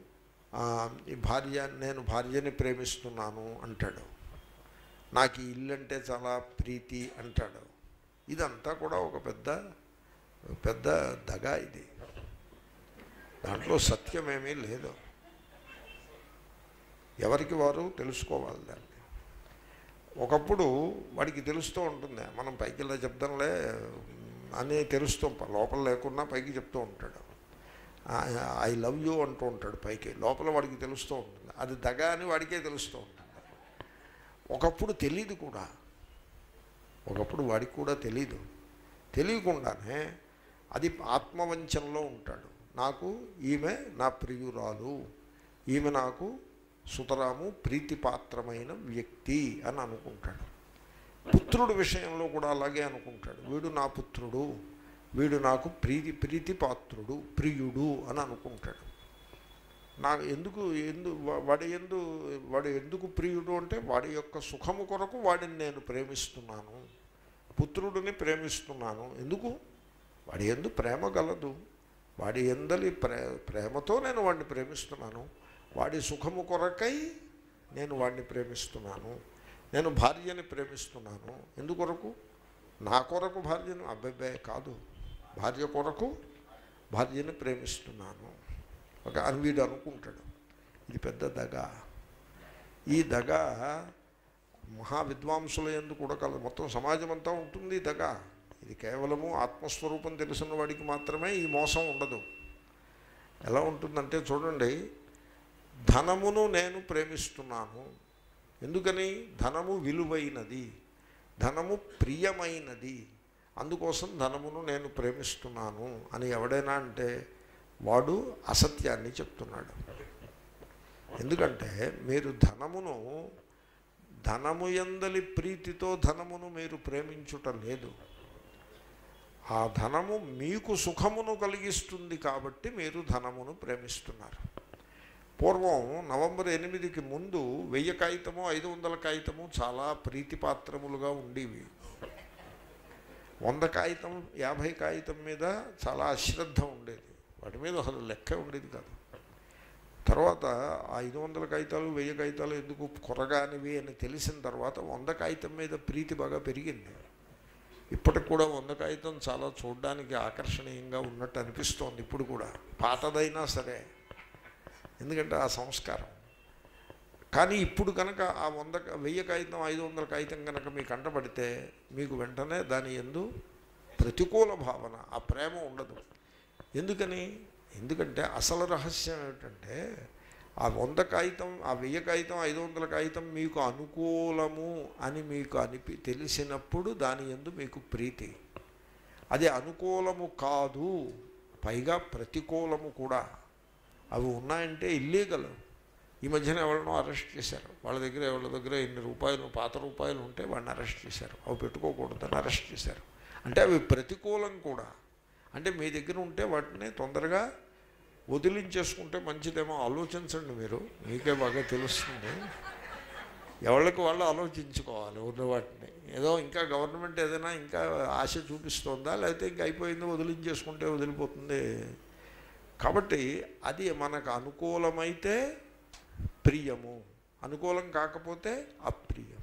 ఆ, ఈ భార్య నేను భార్యని ప్రేమిస్తున్నాను అంటాడు నాకు ఈ ఇల్లు అంటే చాలా ప్రీతి అంటాడు ఇదంతా కూడా ఒక పెద్ద పెద్ద దగ ఇది దాంట్లో సత్యమేమీ లేదు ఎవరికి వారు తెలుసుకోవాలి దాన్ని ఒకప్పుడు వాడికి తెలుస్తూ ఉంటుంది మనం పైకి ఇలా చెప్దాంలే అని తెలుస్తూ లోపల లేకున్నా పైకి చెప్తూ ఉంటాడు ఐ లవ్ యూ అంటూ ఉంటాడు పైకి లోపల వాడికి తెలుస్తూ ఉంటుంది అది దగ అని వాడికే తెలుస్తూ ఉంటుంది ఒకప్పుడు తెలియదు కూడా ఒకప్పుడు వాడికి కూడా తెలీదు తెలియకుండానే అది ఆత్మవంచంలో ఉంటాడు నాకు ఈమె నా ప్రియురాలు ఈమె నాకు సుతరాము ప్రీతిపాత్రమైన వ్యక్తి అని అనుకుంటాడు పుత్రుడు విషయంలో కూడా అలాగే అనుకుంటాడు వీడు నా పుత్రుడు వీడు నాకు ప్రీతి ప్రీతిపాత్రుడు ప్రియుడు అని అనుకుంటాడు నా ఎందుకు ఎందు వా- వాడి ఎందు వాడు ఎందుకు ప్రియుడు అంటే వాడి యొక్క సుఖము కొరకు వాడిని నేను ప్రేమిస్తున్నాను పుత్రుడిని ప్రేమిస్తున్నాను ఎందుకు వాడి ఎందు ప్రేమ గలదు వాడి ఎందలి ప్రే ప్రేమతో నేను వాడిని ప్రేమిస్తున్నాను వాడి సుఖము కొరకై నేను వాడిని ప్రేమిస్తున్నాను నేను భార్యని ప్రేమిస్తున్నాను ఎందుకొరకు నా కొరకు భార్యను అబ్బాయి కాదు భార్య కొరకు భార్యని ప్రేమిస్తున్నాను ఒక అని వీడు అనుకుంటాడు ఇది పెద్ద దగ ఈ దగ మహా విద్వాంసుల ఎందు కూడా కలదు మొత్తం సమాజం అంతా ఉంటుంది ఈ దగ ఇది కేవలము ఆత్మస్వరూపం తెలిసిన వాడికి మాత్రమే ఈ మోసం ఉండదు ఎలా ఉంటుందంటే చూడండి ధనమును నేను ప్రేమిస్తున్నాను ఎందుకని ధనము విలువైనది ధనము ప్రియమైనది అందుకోసం ధనమును నేను ప్రేమిస్తున్నాను అని ఎవడైనా అంటే వాడు అసత్యాన్ని చెప్తున్నాడు ఎందుకంటే మీరు ధనమును ధనము ఎందలి ప్రీతితో ధనమును మీరు ప్రేమించుట లేదు ఆ ధనము మీకు సుఖమును కలిగిస్తుంది కాబట్టి మీరు ధనమును ప్రేమిస్తున్నారు పూర్వం నవంబర్ ఎనిమిదికి ముందు వెయ్యి కాగితము ఐదు వందల కాగితము చాలా ప్రీతిపాత్రములుగా ఉండేవి వంద కాగితం యాభై కాగితం మీద చాలా అశ్రద్ధ ఉండేది వాటి మీద అసలు లెక్క ఉండేది కాదు తర్వాత ఆ ఐదు వందల కాగితాలు వెయ్యి కాగితాలు ఎందుకు కొరగానివి అని తెలిసిన తర్వాత వంద కాగితం మీద ప్రీతి బాగా పెరిగింది ఇప్పటికి కూడా వంద కాగితం చాలా చూడడానికి ఆకర్షణీయంగా ఉన్నట్టు అనిపిస్తోంది ఇప్పుడు కూడా పాతదైనా సరే ఎందుకంటే ఆ సంస్కారం కానీ ఇప్పుడు కనుక ఆ వంద వెయ్యి కాగితం ఐదు వందల కాగితం కనుక మీకు కంటపడితే మీకు వెంటనే దాని ఎందు ప్రతికూల భావన ఆ ప్రేమ ఉండదు ఎందుకని ఎందుకంటే అసలు రహస్యం ఏమిటంటే ఆ వంద కాగితం ఆ వెయ్యి కాగితం ఐదు వందల కాగితం మీకు అనుకూలము అని మీకు అనిపి తెలిసినప్పుడు దాని ఎందు మీకు ప్రీతి అది అనుకూలము కాదు పైగా ప్రతికూలము కూడా అవి ఉన్నాయంటే ఇల్లీగల్ ఈ మధ్యన ఎవరినో అరెస్ట్ చేశారు వాళ్ళ దగ్గర ఎవరి దగ్గర ఇన్ని రూపాయలు పాత రూపాయలు ఉంటే వాడిని అరెస్ట్ చేశారు అవి పెట్టుకోకూడదని అరెస్ట్ చేశారు అంటే అవి ప్రతికూలం కూడా అంటే మీ దగ్గర ఉంటే వాటిని తొందరగా వదిలించేసుకుంటే మంచిదేమో ఆలోచించండి మీరు మీకే బాగా తెలుస్తుంది ఎవరికి వాళ్ళు ఆలోచించుకోవాలి ఉన్న వాటిని ఏదో ఇంకా గవర్నమెంట్ ఏదైనా ఇంకా ఆశ చూపిస్తోందా లేకపోతే ఇంకా అయిపోయింది వదిలించేసుకుంటే వదిలిపోతుంది కాబట్టి అది మనకు అనుకూలమైతే ప్రియము అనుకూలం కాకపోతే అప్రియము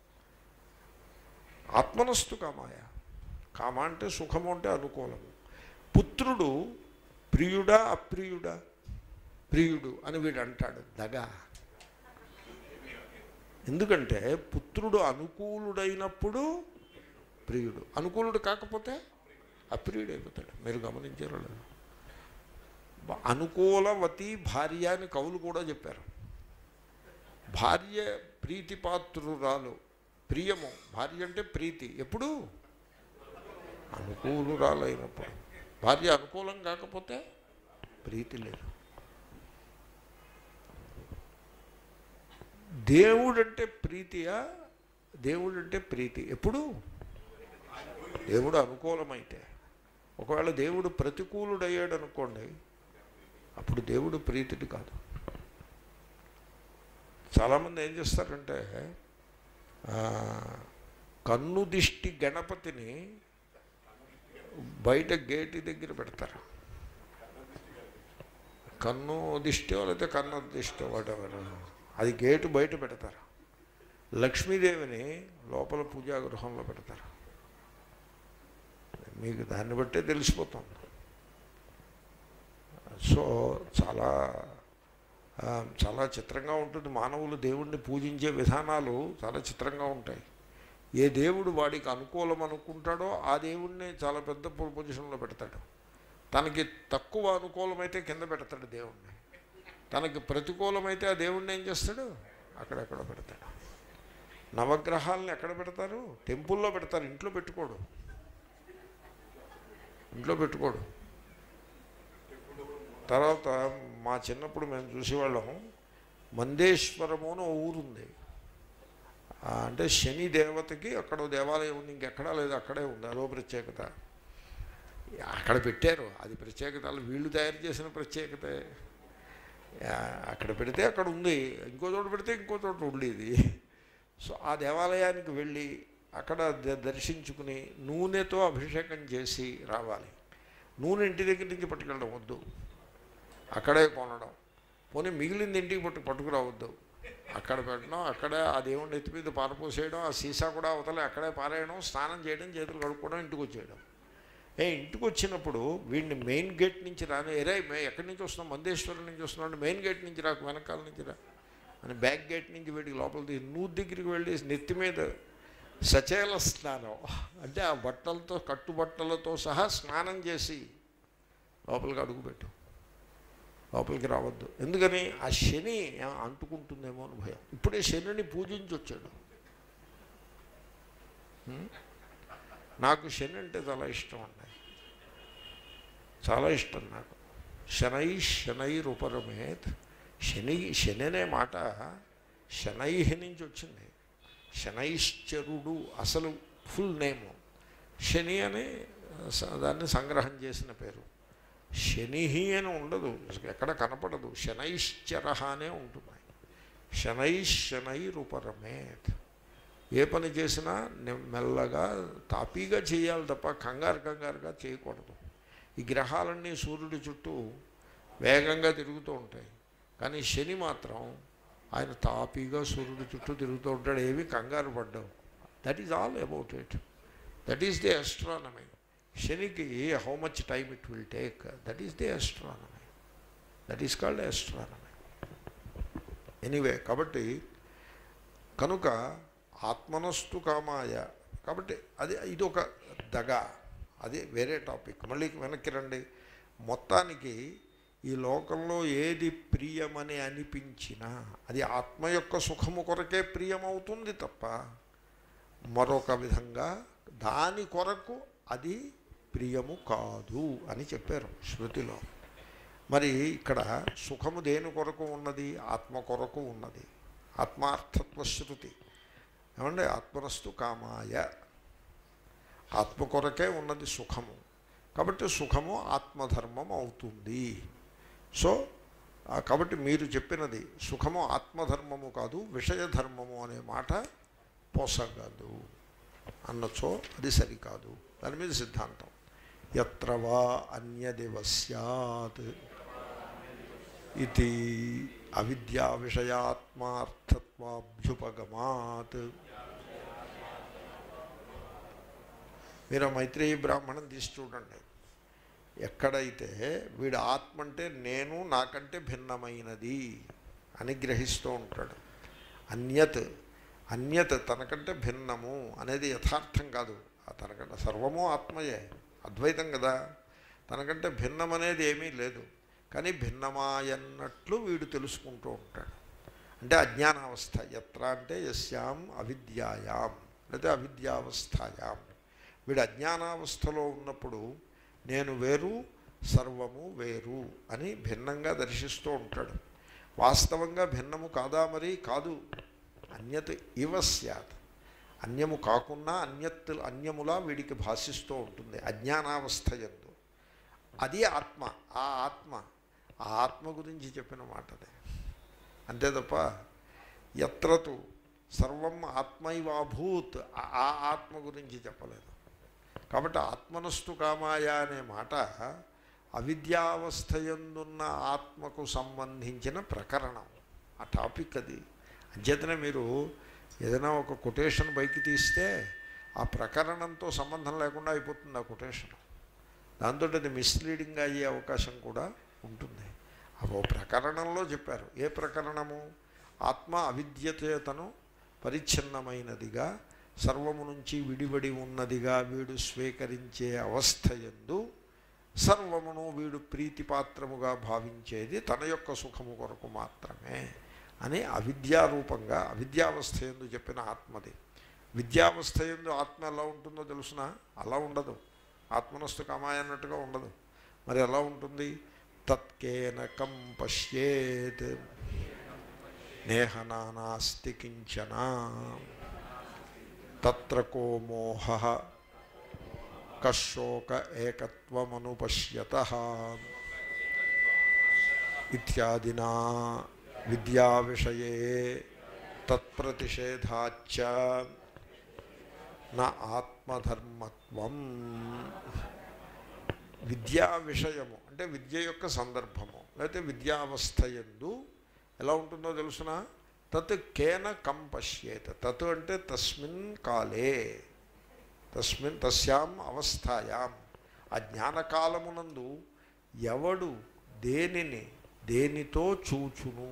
ఆత్మనస్తు కామాయ కామ అంటే సుఖము అంటే అనుకూలము పుత్రుడు ప్రియుడా అప్రియుడా ప్రియుడు అని వీడు అంటాడు దగా ఎందుకంటే పుత్రుడు అనుకూలుడైనప్పుడు ప్రియుడు అనుకూలుడు కాకపోతే అప్రియుడు అయిపోతాడు మీరు గమనించారో లేదు బ- అనుకూలవతి భార్య అని కవులు కూడా చెప్పారు భార్య ప్రీతిపాత్రురాలు ప్రియము భార్య అంటే ప్రీతి ఎప్పుడు అనుకూలురాలైనప్పుడు భార్య అనుకూలం కాకపోతే ప్రీతి లేదు దేవుడంటే ప్రీతియా దేవుడంటే ప్రీతి ఎప్పుడు దేవుడు అనుకూలమైతే ఒకవేళ దేవుడు ప్రతికూలుడయ్యాడు అనుకోండి అప్పుడు దేవుడు ప్రీతిది కాదు చాలామంది ఏం చేస్తారంటే ఆ, కన్ను దిష్టి గణపతిని బయట గేటు దగ్గర పెడతారు కన్ను దిష్టో లేకపోతే కన్ను దిష్టో వాటెవర్ అది గేటు బయట పెడతారు లక్ష్మీదేవిని లోపల పూజా గృహంలో పెడతారు మీకు దాన్ని బట్టే తెలిసిపోతుంది సో చాలా ఆ, చాలా చిత్రంగా ఉంటుంది మానవులు దేవుణ్ణి పూజించే విధానాలు చాలా చిత్రంగా ఉంటాయి ఏ దేవుడు వాడికి అనుకూలం అనుకుంటాడో ఆ దేవుణ్ణి చాలా పెద్ద పొ- పొజిషన్లో పెడతాడు తనకి తక్కువ అనుకూలమైతే కింద పెడతాడు దేవుణ్ణి తనకి ప్రతికూలమైతే ఆ దేవుణ్ణి ఏం చేస్తాడు అక్కడెక్కడ పెడతాడు నవగ్రహాలను ఎక్కడ పెడతారు టెంపుల్లో పెడతారు ఇంట్లో పెట్టుకోడు ఇంట్లో పెట్టుకోడు తర్వాత మా చిన్నప్పుడు మేము చూసేవాళ్ళం మందేశ్వరము అని ఓ ఊరుంది ఆ, అంటే శని దేవతకి అక్కడ ఓ దేవాలయం ఉంది ఇంకెక్కడా లేదు అక్కడే ఉంది అదో ప్రత్యేకత అక్కడ పెట్టారు అది ప్రత్యేకత వాళ్ళు వీళ్ళు తయారు చేసిన ప్రత్యేకతే ఆ, అక్కడ పెడితే అక్కడ ఉంది ఇంకో చోట పెడితే ఇంకో చోట ఉండేది సో ఆ దేవాలయానికి వెళ్ళి అక్కడ ద- దర్శించుకుని నూనెతో అభిషేకం చేసి రావాలి నూనె ఇంటి దగ్గర నుంచి పట్టుకెళ్ళడం వద్దు అక్కడే కొనడం పోనీ మిగిలింది ఇంటికి పట్టు పట్టుకురావద్దు అక్కడ పెట్టడం అక్కడే ఆ దేవుడిని ఎత్తి మీద పారపోసేయడం ఆ సీసా కూడా అవతల అక్కడే పారేయడం స్నానం చేయడం చేతులు కడుక్కోవడం ఇంటికి వచ్చేయడం ఏ ఇంటికి వచ్చినప్పుడు వీడిని మెయిన్ గేట్ నుంచి రాని ఎరే మే ఎక్కడి నుంచి వస్తున్నాం మందేశ్వరం నుంచి వస్తున్నాడు మెయిన్ గేట్ నుంచి రాకు వెనకాల నుంచి రా అని బ్యాక్ గేట్ నుంచి వీడికి లోపల తీసి నువ్వు దగ్గరికి వెళ్ళి నెత్తి మీద సచేల స్నానం అంటే ఆ బట్టలతో కట్టుబట్టలతో సహా స్నానం చేసి లోపలికి అడుగుపెట్టు లోపలికి రావద్దు ఎందుకని ఆ శని అంటుకుంటుందేమో అని భయం ఇప్పుడే శనిని పూజించి వచ్చాడు హ్మ్? నాకు శని అంటే చాలా ఇష్టం అండి చాలా ఇష్టం నాకు శనై శనై రూపరమేత్ శని శని అనే మాట శనై నుంచి వచ్చింది శనైశ్చరుడు అసలు ఫుల్ నేము శని అని స- దాన్ని సంగ్రహం చేసిన పేరు శని అని ఉండదు ఎక్కడ కనపడదు శనైశ్చర అనే ఉంటుంది శనై శనై రూపరమేత్ ఏ పని చేసినా నె- మెల్లగా తాపీగా చేయాలి తప్ప కంగారు కంగారుగా చేయకూడదు ఈ గ్రహాలన్నీ సూర్యుడి చుట్టూ వేగంగా తిరుగుతూ ఉంటాయి కానీ శని మాత్రం ఆయన తాపీగా సూర్యుడి చుట్టూ తిరుగుతూ ఉంటాడు ఏమీ కంగారు పడ్డావు that is all about it that is the astronomy శనికి how much time it will take that is the astronomy that is called astronomy anyway కాబట్టి కనుక ఆత్మనస్తు కామాయ కాబట్టి అది ఇది ఒక దగ అది వేరే టాపిక్ మళ్ళీ వెనక్కి రండి మొత్తానికి ఈ లోకంలో ఏది ప్రియమని అనిపించినా అది ఆత్మ యొక్క సుఖము కొరకే ప్రియమవుతుంది తప్ప మరొక విధంగా దాని కొరకు అది ప్రియము కాదు అని చెప్పారు శృతిలో మరి ఇక్కడ సుఖము దేని కొరకు ఉన్నది ఆత్మ కొరకు ఉన్నది ఆత్మార్థత్వ శృతి ఏమంటే ఆత్మనస్తు కామాయ ఆత్మ కొరకే ఉన్నది సుఖము కాబట్టి సుఖము ఆత్మధర్మం అవుతుంది సో ఆ, కాబట్టి మీరు చెప్పినది సుఖము ఆత్మధర్మము కాదు విషయధర్మము అనే మాట పోసగదు అన్నచో అది సరికాదు దాని మీద సిద్ధాంతం ఎత్ర వా అన్యదివ సత్ ఇది అవిద్యా విషయాత్మార్థత్వాభ్యుపగమాత్ మీరు ఆ మైత్రేయి బ్రాహ్మణం తీసి చూడండి ఎక్కడైతే వీడు ఆత్మ అంటే నేను నాకంటే భిన్నమైనది అని గ్రహిస్తూ ఉంటాడు అన్యత్ అన్యత్ తనకంటే భిన్నము అనేది యథార్థం కాదు ఆ తనకంటే సర్వము ఆత్మయే అద్వైతం కదా తనకంటే భిన్నం అనేది ఏమీ లేదు కానీ భిన్నమాయన్నట్లు వీడు తెలుసుకుంటూ ఉంటాడు అంటే అజ్ఞానావస్థ ఎత్ర అంటే యస్యాం అవిద్యాయాం లేదా అవిద్యావస్థాయాం వీడు అజ్ఞానావస్థలో ఉన్నప్పుడు నేను వేరు సర్వము వేరు అని భిన్నంగా దర్శిస్తూ ఉంటాడు వాస్తవంగా భిన్నము కాదా మరి కాదు అన్యత్ ఇవ స్యాత్ అన్యము కాకున్నా అన్యత్ అన్యములా వీడికి భాషిస్తూ ఉంటుంది అజ్ఞానావస్థ ఎందు అది ఆత్మ ఆ ఆత్మ ఆ ఆత్మ గురించి చెప్పిన మాట అదే అంతే తప్ప ఎత్రతు సర్వం ఆత్మైవాభూత్ ఆ- ఆ ఆత్మ గురించి చెప్పలేదు కాబట్టి ఆత్మనస్తు కామాయ అనే మాట అవిద్యావస్థయందున్న ఆత్మకు సంబంధించిన ప్రకరణం ఆ టాపిక్ అది అంచేతనే మీరు ఏదైనా ఒక కొటేషన్ బయటికి తీస్తే ఆ ప్రకరణంతో సంబంధం లేకుండా అయిపోతుంది ఆ కొటేషన్ దాంతో అది మిస్లీడింగ్ అయ్యే అవకాశం కూడా ఉంటుంది ఓ ప్రకరణంలో చెప్పారు ఏ ప్రకరణము ఆత్మ అవిద్యతను పరిచ్ఛిన్నమైనదిగా సర్వము నుంచి విడిబడి ఉన్నదిగా వీడు స్వీకరించే అవస్థ ఎందు సర్వమును వీడు ప్రీతిపాత్రముగా భావించేది తన యొక్క సుఖము కొరకు మాత్రమే అని అవిద్యారూపంగా అవిద్యావస్థ ఎందు చెప్పిన ఆత్మది విద్యావస్థ ఎందు ఆత్మ ఎలా ఉంటుందో తెలుసిన అలా ఉండదు ఆత్మనస్తు కామాయ అన్నట్టుగా ఉండదు మరి ఎలా ఉంటుంది తత్కేనకం పశ్యేత్ నేహనానాస్తి కించన తత్ర కో మోహ కశోక ఏకత్వమనుపశ్యత ఇత్యాదినా విద్యా విషయే తత్ప్రతిషేధాచ్చ నా ఆత్మధర్మత్వం విద్యా విషయము అంటే విద్య యొక్క సందర్భము లేకపోతే విద్యావస్థ ఎందు ఎలా ఉంటుందో తెలుసిన తత్ కేన కం పశ్యేత తత్ అంటే తస్మిన్ కాలే తస్మిన్ తస్యాం అవస్థాయాం ఆ జ్ఞానకాలమునందు ఎవడు దేనిని దేనితో చూచును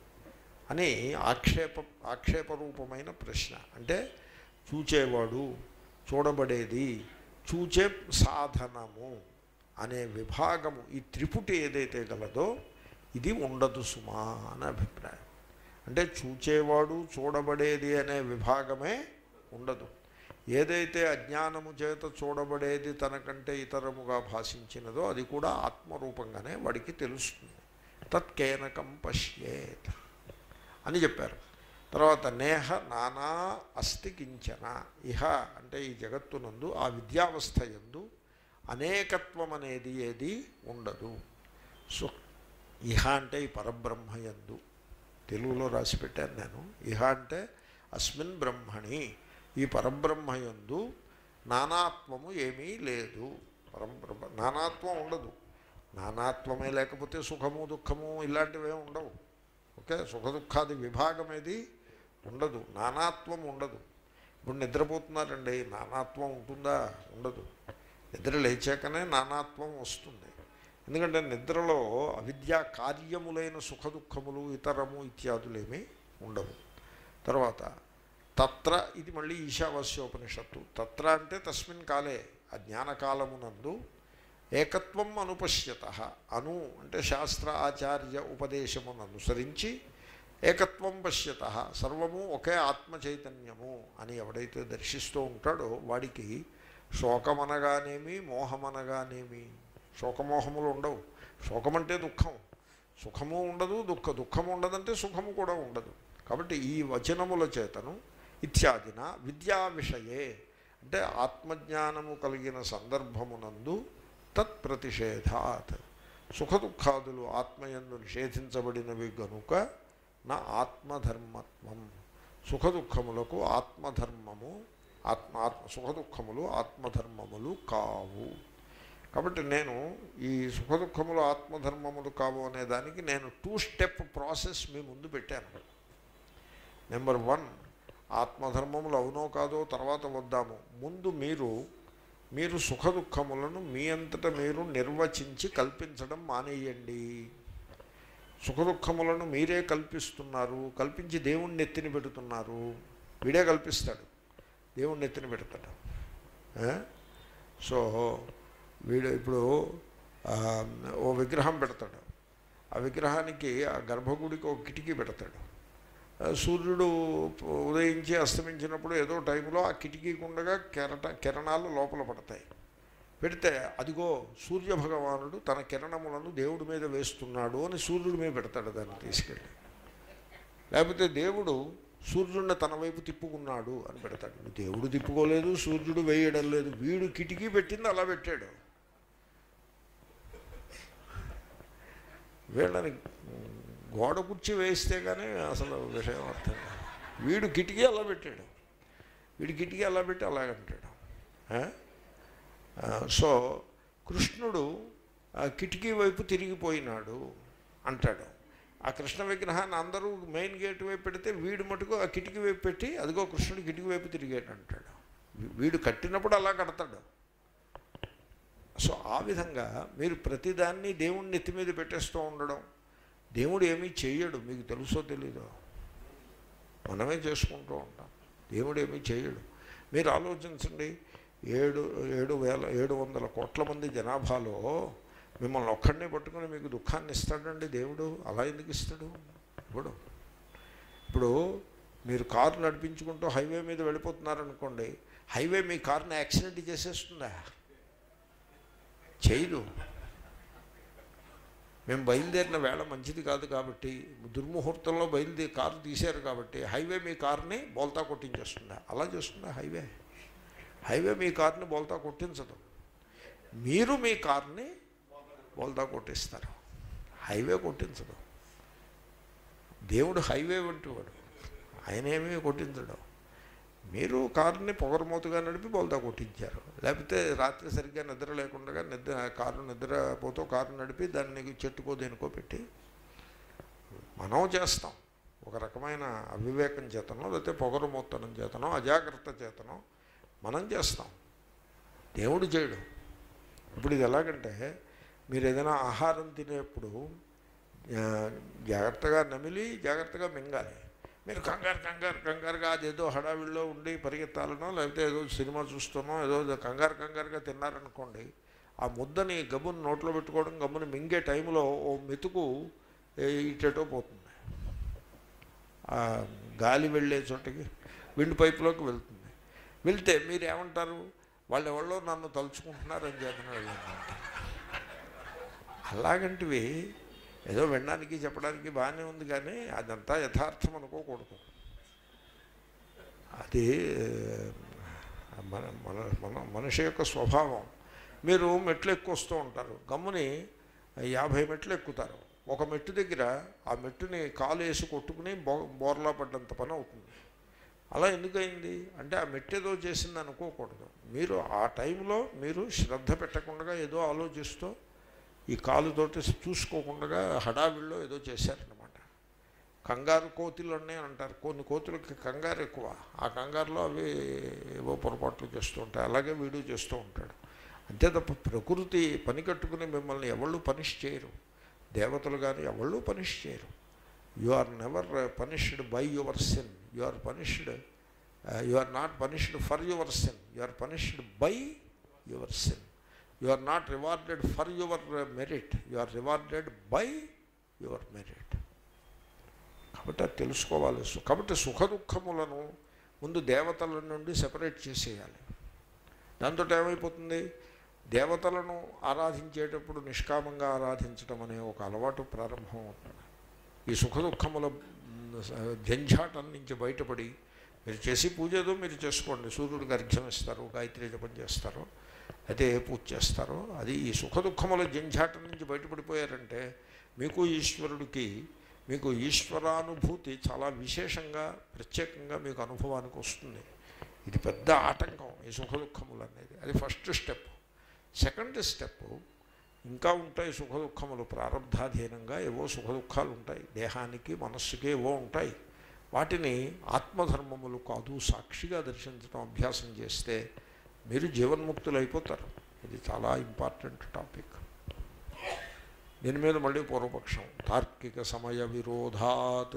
అని ఆక్షేప ఆక్షేపరూపమైన ప్రశ్న అంటే చూచేవాడు చూడబడేది చూచే సాధనము అనే విభాగము ఈ త్రిపుటి ఏదైతే గలదో ఇది ఉండదు సుమా అని అభిప్రాయం అంటే చూచేవాడు చూడబడేది అనే విభాగమే ఉండదు ఏదైతే అజ్ఞానము చేత చూడబడేది తనకంటే ఇతరముగా భాషించినదో అది కూడా ఆత్మరూపంగానే వాడికి తెలుస్తుంది తత్కేనకం పశ్యేత్ అని చెప్పారు తర్వాత నేహ నానా అస్థి కించన ఇహ అంటే ఈ జగత్తునందు ఆ విద్యావస్థ ఎందు అనేకత్వం అనేది ఏది ఉండదు సో ఇహ అంటే ఈ పరబ్రహ్మ యందు తెలుగులో రాసి పెట్టాను నేను ఇహ అంటే అస్మిన్ బ్రహ్మణి ఈ పరబ్రహ్మయందు నానాత్వము ఏమీ లేదు పరబ్రహ్మ నానాత్వం ఉండదు నానాత్వమే లేకపోతే సుఖము దుఃఖము ఇలాంటివే ఉండవు ఓకే సుఖ దుఃఖాది విభాగం ఏది ఉండదు నానాత్వం ఉండదు ఇప్పుడు నిద్రపోతున్నారండి నానాత్వం ఉంటుందా ఉండదు నిద్ర లేచాకనే నానాత్వం వస్తుంది ఎందుకంటే నిద్రలో అవిద్యా కార్యములైన సుఖ దుఃఖములు ఇతరము ఇత్యాదులేమీ ఉండవు తర్వాత తత్ర ఇది మళ్ళీ ఈశావాస్యోపనిషత్తు తత్ర అంటే తస్మిన్ కాలే ఆ జ్ఞానకాలమునందు ఏకత్వం అనుపశ్యత అను అంటే శాస్త్ర ఆచార్య ఉపదేశమును అనుసరించి ఏకత్వం పశ్యత సర్వము ఒకే ఆత్మ చైతన్యము అని ఎవడైతే దర్శిస్తూ ఉంటాడో వాడికి శోకమనగానేమి మోహమనగానేమి శోకమోహములు ఉండవు శోకమంటే దుఃఖం సుఖము ఉండదు దుఃఖ దుఃఖము ఉండదంటే సుఖము కూడా ఉండదు కాబట్టి ఈ వచనముల చేతను ఇత్యాదిన విద్యా విషయే అంటే ఆత్మజ్ఞానము కలిగిన సందర్భమునందు తత్ప్రతిషేధాత్ సుఖదుఖాదులు ఆత్మయందు నిషేధించబడినవి గనుక నా ఆత్మధర్మత్వం సుఖదుఖములకు ఆత్మధర్మము ఆత్మ ఆత్మ సుఖదుఖములు ఆత్మధర్మములు కావు కాబట్టి నేను ఈ సుఖదుఖములు ఆత్మధర్మములు కావు అనే దానికి నేను టూ స్టెప్ ప్రాసెస్ మీ ముందు పెట్టాను నెంబర్ వన్ ఆత్మధర్మములు అవునో కాదో తర్వాత వద్దాము ముందు మీరు మీరు సుఖదుఖములను మీ అంతటా మీరు నిర్వచించి కల్పించడం మానేయండి సుఖదుఖములను మీరే కల్పిస్తున్నారు కల్పించి దేవుణ్ణి ఎత్తిని పెడుతున్నారు వీడే కల్పిస్తాడు దేవుణ్ణి ఎత్తిని పెడతాడు ఆ? సో వీడు ఇప్పుడు ఆ, ఓ విగ్రహం పెడతాడు ఆ విగ్రహానికి ఆ గర్భగుడికి ఒక కిటికీ పెడతాడు ఆ, సూర్యుడు ఉదయించి అస్తమించినప్పుడు ఏదో టైంలో ఆ కిటికీ కుండగా కెరట కిరణాలు లోపల పడతాయి పెడితే అదిగో సూర్య భగవానుడు తన కిరణములను దేవుడి మీద వేస్తున్నాడు అని సూర్యుడి మీద పెడతాడు దాన్ని తీసుకెళ్ళి లేకపోతే దేవుడు సూర్యుడిని తన వైపు తిప్పుకున్నాడు అని పెడతాడు దేవుడు తిప్పుకోలేదు సూర్యుడు వేయడం లేదు వీడు కిటికీ పెట్టింది అలా పెట్టాడు వీళ్ళని గోడ కుర్చీ వేయిస్తే కానీ అసలు విషయం అర్థం కాదు వీడు కిటికీ అలా పెట్టాడు వీడి కిటికీ అలా పెట్టి అలాగంటాడు ఆ? ఆ, సో కృష్ణుడు ఆ, కిటికీ వైపు తిరిగిపోయినాడు అంటాడు ఆ కృష్ణ విగ్రహాన్ని అందరూ మెయిన్ గేట్ వైపు పెడితే వీడు మటుకు ఆ కిటికీ వైపు పెట్టి అదిగో కృష్ణుడు కిటికీ వైపు తిరిగాడు అంటాడు వీ- వీడు కట్టినప్పుడు అలా కడతాడు సో ఆ విధంగా మీరు ప్రతిదాన్ని దేవుణ్ణి నెత్తి మీద పెట్టేస్తూ ఉండడం దేవుడు ఏమీ చేయడు మీకు తెలుసో తెలీదో మనమే చేసుకుంటూ ఉంటాం దేవుడు ఏమీ చేయడు మీరు ఆలోచించండి ఏడు ఏడు వేల ఏడు వందల కోట్ల మంది జనాభాలో మిమ్మల్ని ఒక్కడినే పట్టుకుని మీకు దుఃఖాన్ని ఇస్తాడండి దేవుడు అలా ఎందుకు ఇస్తాడు ఇప్పుడు ఇప్పుడు మీరు కారు నడిపించుకుంటూ హైవే మీద వెళ్ళిపోతున్నారనుకోండి హైవే మీ కారుని యాక్సిడెంట్ చేసేస్తుందా చేయదు మేము బయలుదేరిన వేళ మంచిది కాదు కాబట్టి దుర్ముహూర్తంలో బయలుదేరి కారు తీశారు కాబట్టి హైవే మీ కారుని బోల్తా కొట్టించేస్తుందా అలా చేస్తుందా హైవే హైవే మీ కారుని బోల్తా కొట్టించదు మీరు మీ కారుని బోల్తా కొట్టిస్తారు హైవే కొట్టించదు దేవుడు హైవే వంటి వాడు ఆయన ఏమీ కొట్టించడు మీరు కారుని పొగరమోతుగా నడిపి బోల్తా కొట్టించారు లేకపోతే రాత్రి సరిగ్గా నిద్ర లేకుండా నిద్ర కారు నిద్రపోతూ కారు నడిపి దాన్ని చెట్టుకో దేనికో పెట్టి మనం చేస్తాం ఒక రకమైన అవివేకం చేతనో లేకపోతే పొగరమోత్తనం చేతనో అజాగ్రత్త చేతనో మనం చేస్తాం దేవుడు చేయడు ఇప్పుడు ఇది ఎలాగంటే మీరు ఏదైనా ఆహారం తినేప్పుడు ఆ, జాగ్రత్తగా నమిలి జాగ్రత్తగా మింగాలి మీరు కంగారు కంగారు కంగారుగా అదేదో హడావిడిలో ఉండి పరిగెత్తాలనో లేకపోతే ఏదో సినిమా చూస్తానో ఏదో కంగారు కంగారుగా తిన్నారనుకోండి ఆ ముద్దని గమ్మును నోట్లో పెట్టుకోవడం గమ్మును మింగే టైంలో ఓ మెతుకు ఏ, ఇటేటో పోతుంది ఆ గాలి వెళ్ళే చోటకి విండ్ పైపులోకి వెళ్తుంది వెళ్తే మీరు ఏమంటారు వాళ్ళు ఎవరో నన్ను తలుచుకుంటున్నారని చేతన వెళ్ళాను అలాగంటివి ఏదో వినడానికి చెప్పడానికి బాగానే ఉంది కానీ అదంతా యథార్థం అనుకోకూడదు అది ఆ, మన మన మన మనిషి యొక్క స్వభావం మీరు మెట్లు ఎక్కువ వస్తూ ఉంటారు గమ్ముని యాభై మెట్లు ఎక్కుతారు ఒక మెట్టు దగ్గర ఆ మెట్టుని కాలు వేసి కొట్టుకుని బో బోర్లా పడ్డంత పని అవుతుంది అలా ఎందుకయింది అంటే ఆ మెట్టు ఏదో చేసింది అనుకోకూడదు మీరు ఆ టైంలో మీరు శ్రద్ధ పెట్టకుండా ఏదో ఆలోచిస్తూ ఈ కాలుతోటి చూసుకోకుండా హడావిడిలో ఏదో చేశారనమాట కంగారు కోతులు అన్నీ అంటారు కొన్ని కోతులకి కంగారు ఎక్కువ ఆ కంగారులో అవి ఏవో పొరపాట్లు చేస్తూ ఉంటాయి అలాగే వీడు చేస్తూ ఉంటాడు అంతే తప్ప ప్రకృతి పని కట్టుకుని మిమ్మల్ని ఎవళ్ళు పనిష్ చేయరు దేవతలు కానీ ఎవళ్ళు పనిష్ చేయరు you are never punished by your sin you are punished you are not punished for your sin you are punished by your sin you are not rewarded for your merit you are rewarded by your merit కాబట్టి అది తెలుసుకోవాలి సు- కాబట్టి సుఖ దుఃఖములను ముందు దేవతల నుండి separate చేసేయాలి దాంతో ఏమైపోతుంది దేవతలను ఆరాధించేటప్పుడు నిష్కామంగా ఆరాధించడం అనే ఒక అలవాటు ప్రారంభం అవుతుంది ఈ సుఖ దుఃఖముల మ్, జంఝాటం నుంచి బయటపడి మీరు చేసి పూజ ఏదో మీరు చేసుకోండి సూర్యుడికి అర్ఘ్యం ఇస్తారు గాయత్రి జపం చేస్తారు అయితే ఏ పూజ చేస్తారో అది ఈ సుఖ దుఃఖముల జంఝాటం నుంచి బయటపడిపోయారంటే మీకు ఈశ్వరుడికి మీకు ఈశ్వరానుభూతి చాలా విశేషంగా ప్రత్యేకంగా మీకు అనుభవానికి వస్తుంది ఇది పెద్ద ఆటంకం ఈ సుఖ దుఃఖములు అనేది అది ఫస్ట్ స్టెప్ సెకండ్ స్టెప్ ఇంకా ఉంటాయి సుఖ దుఃఖములు ప్రారంధాధీనంగా ఏవో సుఖ దుఃఖాలు ఉంటాయి దేహానికి మనస్సుకి ఏవో ఉంటాయి వాటిని ఆత్మధర్మములు కాదు సాక్షిగా దర్శించడం అభ్యాసం చేస్తే మీరు జీవన్ముక్తులు అయిపోతారు ఇది చాలా ఇంపార్టెంట్ టాపిక్ దీని మీద మళ్ళీ పూర్వపక్షం తార్కిక సమయ విరోధాత్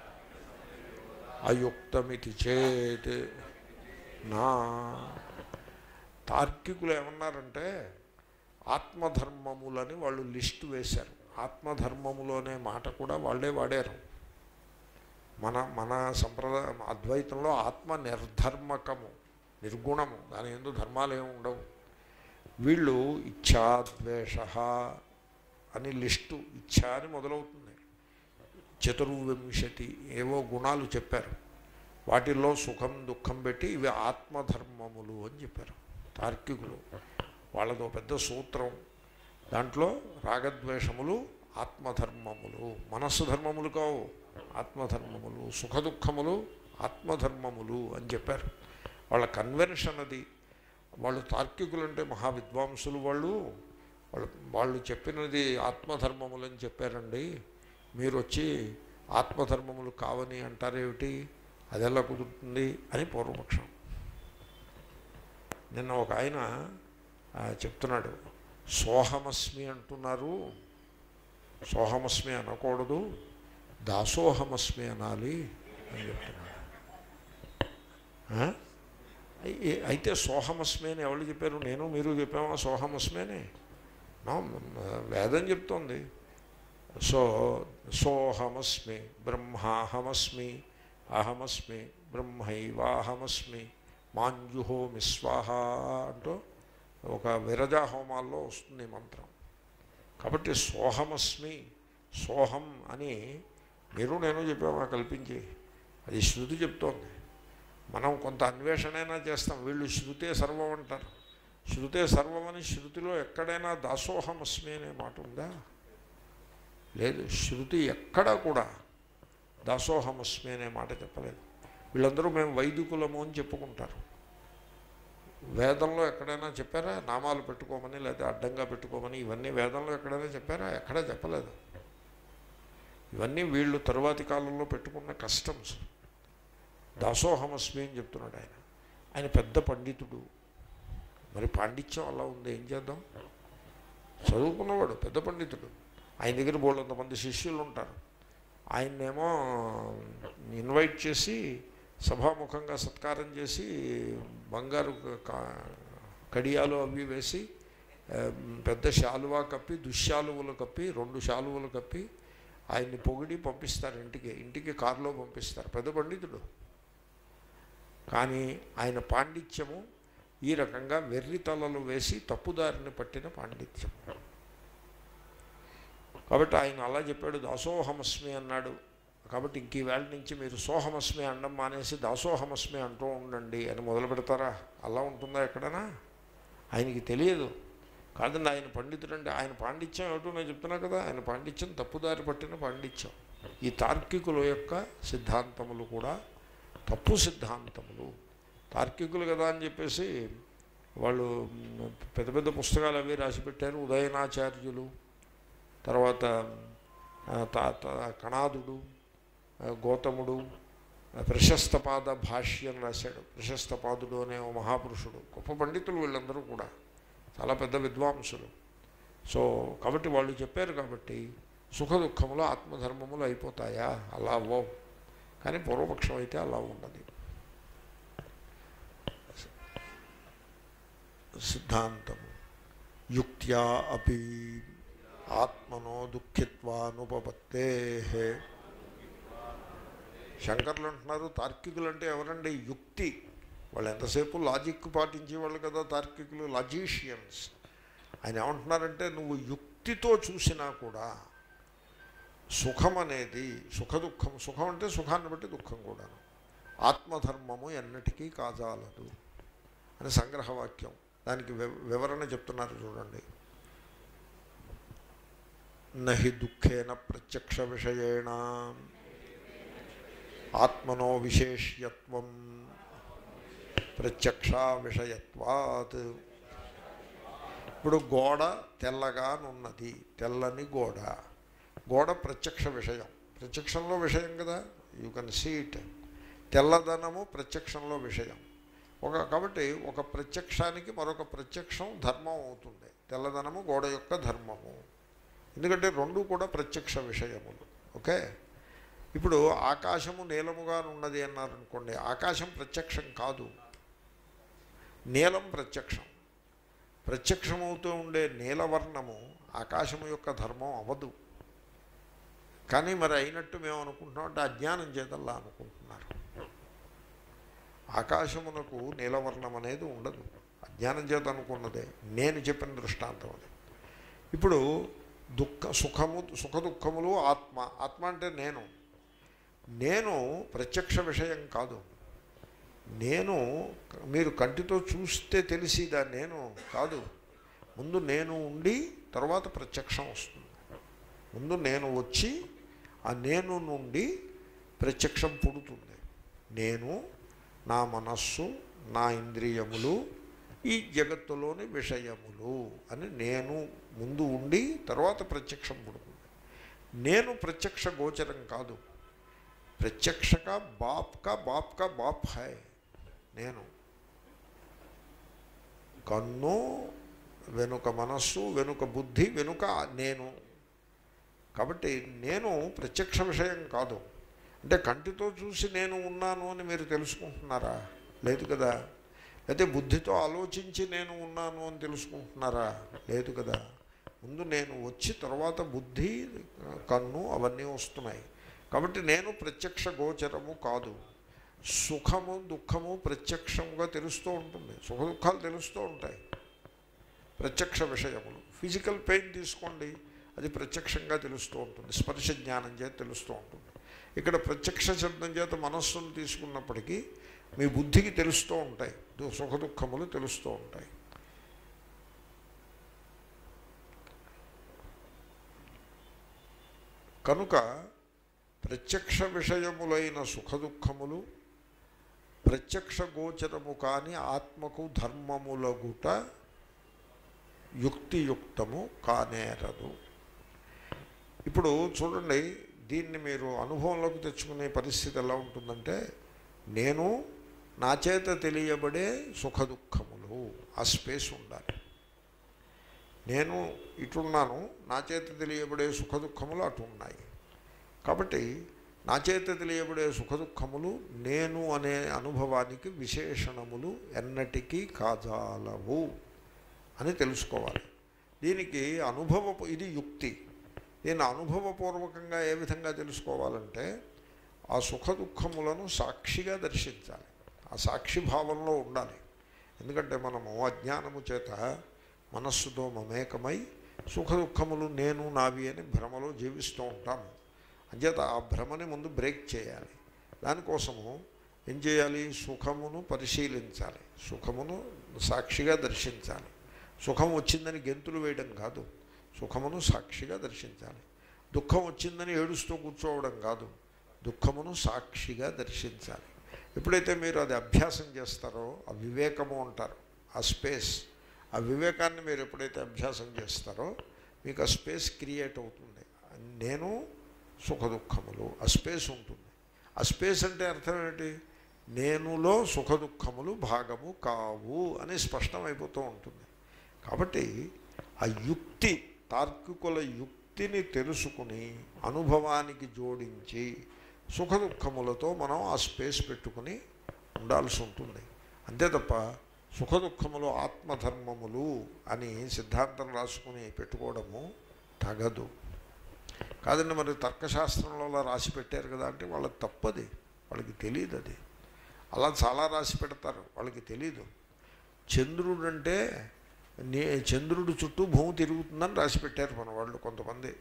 అయుక్తమితి చేత్ నా తార్కికులు ఏమన్నారంటే ఆత్మధర్మములని వాళ్ళు లిస్టు వేశారు ఆత్మధర్మములు అనే మాట కూడా వాళ్ళే వాడారు మన మన సంప్రదాయ అద్వైతంలో ఆత్మ నిర్ధర్మకము నిర్గుణము దాని ఎందు ధర్మాలు ఏమి ఉండవు వీళ్ళు ఇచ్ఛాద్వేష అని లిస్టు ఇచ్ఛ అని మొదలవుతుంది చతుర్వింశతి ఏవో గుణాలు చెప్పారు వాటిల్లో సుఖం దుఃఖం పెట్టి ఇవి ఆత్మధర్మములు అని చెప్పారు తార్కికులు వాళ్ళదో పెద్ద సూత్రం దాంట్లో రాగద్వేషములు ఆత్మధర్మములు మనస్సు ధర్మములు కావు ఆత్మధర్మములు సుఖ దుఃఖములు ఆత్మధర్మములు అని చెప్పారు వాళ్ళ కన్వెన్షన్ అది వాళ్ళు తార్కికులు అంటే మహావిద్వాంసులు వాళ్ళు వాళ్ళు వాళ్ళు చెప్పినది ఆత్మధర్మములని చెప్పారండి మీరు వచ్చి ఆత్మధర్మములు కావని అంటారేమిటి అది ఎలా కుదురుతుంది అని పూర్వపక్షం నిన్న ఒక ఆయన ఆ, చెప్తున్నాడు సోహమస్మి అంటున్నారు సోహమస్మి అనకూడదు దాసోహమస్మి అనాలి అని చెప్తున్నాడు ఆ? అయి- అయితే సోహమస్మి అని ఎవరు చెప్పారు నేను మీరు చెప్పామా సోహమస్మి అని నా వేదం చెప్తోంది సో సోహమస్మి బ్రహ్మాహమస్మి అహమస్మి బ్రహ్మైవాహమస్మి మాంజుహోమి స్వాహ అంటూ ఒక విరజా హోమాల్లో వస్తుంది ఈ మంత్రం కాబట్టి సోహమస్మి సోహం అని మీరు నేను చెప్పామా కల్పించి అది శృతి చెప్తోంది మనం కొంత అన్వేషణైనా చేస్తాం వీళ్ళు శృతే సర్వం అంటారు శృతే సర్వం అని శృతిలో ఎక్కడైనా దాసోహమస్మి అనే మాట ఉందా లేదు శృతి ఎక్కడా కూడా దాసోహమస్మి అనే మాట చెప్పలేదు వీళ్ళందరూ మేము వైదికులము అని చెప్పుకుంటారు వేదంలో ఎక్కడైనా చెప్పారా నామాలు పెట్టుకోమని లేదా అడ్డంగా పెట్టుకోమని ఇవన్నీ వేదంలో ఎక్కడైనా చెప్పారా ఎక్కడా చెప్పలేదు ఇవన్నీ వీళ్ళు తరువాతి కాలంలో పెట్టుకున్న కస్టమ్స్ దాసోహమస్మి అని చెప్తున్నాడు ఆయన ఆయన పెద్ద పండితుడు మరి పాండిత్యం అలా ఉంది ఏం చేద్దాం చదువుకున్నవాడు పెద్ద పండితుడు ఆయన దగ్గర బోళ్ళంత మంది శిష్యులు ఉంటారు ఆయన్నేమో ఇన్వైట్ చేసి సభాముఖంగా సత్కారం చేసి బంగారు క- కడియాలు అవి వేసి ఆ, పెద్ద శాలువా కప్పి దుశ్శాలువలు కప్పి రెండు శాలువలు కప్పి ఆయన్ని పొగిడి పంపిస్తారు ఇంటికి ఇంటికి కారులో పంపిస్తారు పెద్ద పండితుడు కానీ ఆయన పాండిత్యము ఈ రకంగా వెర్రి తలలు వేసి తప్పుదారిని పట్టిన పాండిత్యం కాబట్టి ఆయన అలా చెప్పాడు దాసోహమస్మి అన్నాడు కాబట్టి ఇంక ఈవేళ నుంచి మీరు సోహమస్మి అండం మానేసి దాసోహమస్మి అంటూ ఉండండి అని మొదలు పెడతారా అలా ఉంటుందా ఎక్కడైనా ఆయనకి తెలియదు కాదండి ఆయన పండితుడు అంటే ఆయన పాండిత్యం ఏమిటో నేను చెప్తున్నా కదా ఆయన పాండిత్యం తప్పుదారి పట్టిన పాండిత్యం ఈ తార్కికుల యొక్క సిద్ధాంతములు కూడా తప్పు సిద్ధాంతములు తార్కికులు కదా అని చెప్పేసి వాళ్ళు మ్, పెద్ద పెద్ద పుస్తకాలు అవి రాసి పెట్టారు ఉదయనాచార్యులు తర్వాత ఆ, తా- తా- కణాదుడు ఆ, గౌతముడు ఆ, ప్రశస్తపాద భాష్యం రాశాడు ప్రశస్తపాదుడు అనే ఓ మహాపురుషుడు గొప్ప పండితులు వీళ్ళందరూ కూడా చాలా పెద్ద విద్వాంసులు సో కాబట్టి వాళ్ళు చెప్పారు కాబట్టి సుఖ దుఃఖములు ఆత్మధర్మములు అయిపోతాయా అలా అవ్వవు కానీ పూర్వపక్షం అయితే అలా ఉండదు సిద్ధాంతము యుక్త్యా అపి ఆత్మనో దుఃఖిత్వానుపపత్తే శంకర్లు అంటున్నారు తార్కికులు అంటే ఎవరండి యుక్తి వాళ్ళు ఎంతసేపు లాజిక్ పాటించే వాళ్ళు కదా తార్కికులు లాజీషియన్స్ ఆయన ఏమంటున్నారంటే నువ్వు యుక్తితో చూసినా కూడా సుఖం అనేది సుఖ దుఃఖం సుఖం అంటే సుఖాన్ని బట్టి దుఃఖం కూడాను ఆత్మధర్మము ఎన్నటికీ కాజాలదు అని సంగ్రహవాక్యం దానికి వివ- వివరణ చెప్తున్నారు చూడండి నహి దుఃఖేన ప్రత్యక్ష విషయేణ ఆత్మనో విశేష్యత్వం ప్రత్యక్ష విషయత్వాత్ ఇప్పుడు గోడ తెల్లగానున్నది తెల్లని గోడ గోడ ప్రత్యక్ష విషయం ప్రత్యక్షంలో విషయం కదా యూ కెన్ సీ ఇట్ తెల్లదనము ప్రత్యక్షంలో విషయం ఒక కాబట్టి ఒక ప్రత్యక్షానికి మరొక ప్రత్యక్షం ధర్మం అవుతుంది తెల్లదనము గోడ యొక్క ధర్మము ఎందుకంటే రెండు కూడా ప్రత్యక్ష విషయములు ఓకే ఇప్పుడు ఆకాశము నీలముగా ఉన్నది అన్నారనుకోండి ఆకాశం ప్రత్యక్షం కాదు నీలం ప్రత్యక్షం ప్రత్యక్షమవుతూ ఉండే నీలవర్ణము ఆకాశము యొక్క ధర్మం అవ్వదు కానీ మరి అయినట్టు మేము అనుకుంటున్నాం అంటే అజ్ఞానం చేతల్లా అనుకుంటున్నారు ఆకాశమునకు నీలవర్ణం అనేది ఉండదు అజ్ఞానం చేత అనుకున్నదే నేను చెప్పిన దృష్టాంతం అది ఇప్పుడు దుఃఖ సుఖము సుఖ దుఃఖములు ఆత్మ ఆత్మ అంటే నేను నేను ప్రత్యక్ష విషయం కాదు నేను మీరు కంటితో చూస్తే తెలిసిదా నేను కాదు ముందు నేను ఉండి తర్వాత ప్రత్యక్షం వస్తుంది ముందు నేను వచ్చి ఆ నేను నుండి ప్రత్యక్షం పుడుతుంది నేను నా మనస్సు నా ఇంద్రియములు ఈ జగత్తులోని విషయములు అని నేను ముందు ఉండి తర్వాత ప్రత్యక్షం పుడుతుంది నేను ప్రత్యక్ష గోచరం కాదు ప్రత్యక్షక బాప్ కా బాప్ కా బాప్ హై నేను కన్ను వెనుక మనస్సు వెనుక బుద్ధి వెనుక నేను కాబట్టి నేను ప్రత్యక్ష విషయం కాదు అంటే కంటితో చూసి నేను ఉన్నాను అని మీరు తెలుసుకుంటున్నారా లేదు కదా అయితే బుద్ధితో ఆలోచించి నేను ఉన్నాను అని తెలుసుకుంటున్నారా లేదు కదా ముందు నేను వచ్చి తర్వాత బుద్ధి కన్ను అవన్నీ వస్తున్నాయి కాబట్టి నేను ప్రత్యక్ష గోచరము కాదు సుఖము దుఃఖము ప్రత్యక్షంగా తెలుస్తూ ఉంటుంది సుఖ దుఃఖాలు తెలుస్తూ ఉంటాయి ప్రత్యక్ష విషయములు ఫిజికల్ పెయిన్ తీసుకోండి అది ప్రత్యక్షంగా తెలుస్తూ ఉంటుంది స్పర్శ జ్ఞానం చేత తెలుస్తూ ఉంటుంది ఇక్కడ ప్రత్యక్ష శబ్దం చేత మనస్సును తీసుకున్నప్పటికీ మీ బుద్ధికి తెలుస్తూ ఉంటాయి దు- సుఖ దుఃఖములు తెలుస్తూ ఉంటాయి కనుక ప్రత్యక్ష విషయములైన సుఖ దుఃఖములు ప్రత్యక్ష గోచరము కాని ఆత్మకు ధర్మములగుట యుక్తియుక్తము కానేరదు ఇప్పుడు చూడండి దీన్ని మీరు అనుభవంలోకి తెచ్చుకునే పరిస్థితి ఎలా ఉంటుందంటే నేను నా చేత తెలియబడే సుఖ దుఃఖములు ఆ స్పేస్ ఉండాలి నేను ఇటున్నాను నా చేత తెలియబడే సుఖ దుఃఖములు అటు ఉన్నాయి కాబట్టి నా చేత తెలియబడే సుఖ దుఃఖములు నేను అనే అనుభవానికి విశేషణములు ఎన్నటికీ కాజాలవు అని తెలుసుకోవాలి దీనికి అనుభవ ఇది యుక్తి దీన్ని అనుభవపూర్వకంగా ఏ విధంగా తెలుసుకోవాలంటే ఆ సుఖ దుఃఖములను సాక్షిగా దర్శించాలి ఆ సాక్షి భావంలో ఉండాలి ఎందుకంటే మనము అజ్ఞానము చేత మనస్సుతో మమేకమై సుఖ దుఃఖములు నేను నావి అని భ్రమలో జీవిస్తూ ఉంటాము అంచేత ఆ భ్రమని ముందు బ్రేక్ చేయాలి దానికోసము ఏం చేయాలి సుఖమును పరిశీలించాలి సుఖమును సాక్షిగా దర్శించాలి సుఖం వచ్చిందని గెంతులు వేయడం కాదు సుఖమును సాక్షిగా దర్శించాలి దుఃఖం వచ్చిందని ఏడుస్తూ కూర్చోవడం కాదు దుఃఖమును సాక్షిగా దర్శించాలి ఎప్పుడైతే మీరు అది అభ్యాసం చేస్తారో ఆ వివేకము అంటారు ఆ స్పేస్ ఆ వివేకాన్ని మీరు ఎప్పుడైతే అభ్యాసం చేస్తారో మీకు ఆ స్పేస్ క్రియేట్ అవుతుంది నేను సుఖ దుఃఖములు ఆ స్పేస్ ఉంటుంది ఆ స్పేస్ అంటే అర్థం ఏంటి నేనులో సుఖ దుఃఖములు భాగము కావు అని స్పష్టమైపోతూ ఉంటుంది కాబట్టి ఆ యుక్తి తార్కికుల యుక్తిని తెలుసుకుని అనుభవానికి జోడించి సుఖ దుఃఖములతో మనం ఆ స్పేస్ పెట్టుకుని ఉండాల్సి ఉంటుంది అంతే తప్ప సుఖ దుఃఖములు ఆత్మధర్మములు అని సిద్ధాంతం రాసుకుని పెట్టుకోవడము తగదు కాదండి మరి తర్కశాస్త్రంలో అలా రాసి పెట్టారు కదా అంటే వాళ్ళకి తప్పది వాళ్ళకి తెలియదు అది అలా చాలా రాసి పెడతారు వాళ్ళకి తెలీదు చంద్రుడు అంటే నే చంద్రుడు చుట్టూ భూమి తిరుగుతుందని రాసి పెట్టారు మన వాళ్ళు కొంతమంది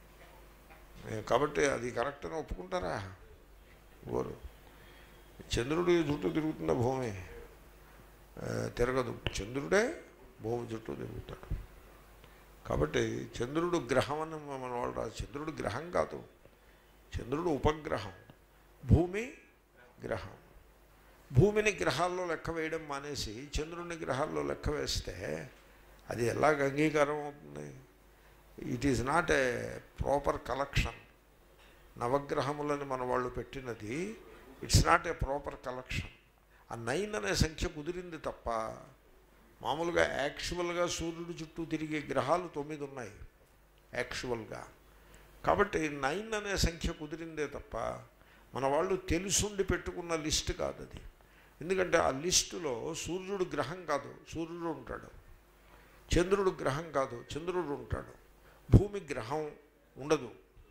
ఏ, కాబట్టి అది కరెక్ట్ అని ఒప్పుకుంటారా ఓరు చంద్రుడు చుట్టూ తిరుగుతున్న భూమి ఆ, తిరగదు చంద్రుడే భూమి చుట్టూ తిరుగుతాడు కాబట్టి చంద్రుడు గ్రహం అని మన వాళ్ళు రాదు చంద్రుడు గ్రహం కాదు చంద్రుడు ఉపగ్రహం భూమి గ్రహం భూమిని గ్రహాల్లో లెక్క వేయడం మానేసి చంద్రుని గ్రహాల్లో లెక్క వేస్తే అది ఎలాగ అంగీకారం అవుతుంది it is not a proper collection నవగ్రహములని మన వాళ్ళు పెట్టినది it's not a proper collection ఆ నైన్ అనే సంఖ్య కుదిరింది తప్ప మామూలుగా యాక్చువల్గా సూర్యుడు చుట్టూ తిరిగే గ్రహాలు తొమ్మిది ఉన్నాయి యాక్చువల్గా కాబట్టి నైన్ అనే సంఖ్య కుదిరిందే తప్ప మన వాళ్ళు తెలుసుండి పెట్టుకున్న లిస్ట్ కాదు అది ఎందుకంటే ఆ లిస్టులో సూర్యుడు గ్రహం కాదు సూర్యుడు ఉంటాడు చంద్రుడు గ్రహం కాదు చంద్రుడు ఉంటాడు భూమి గ్రహం ఉండదు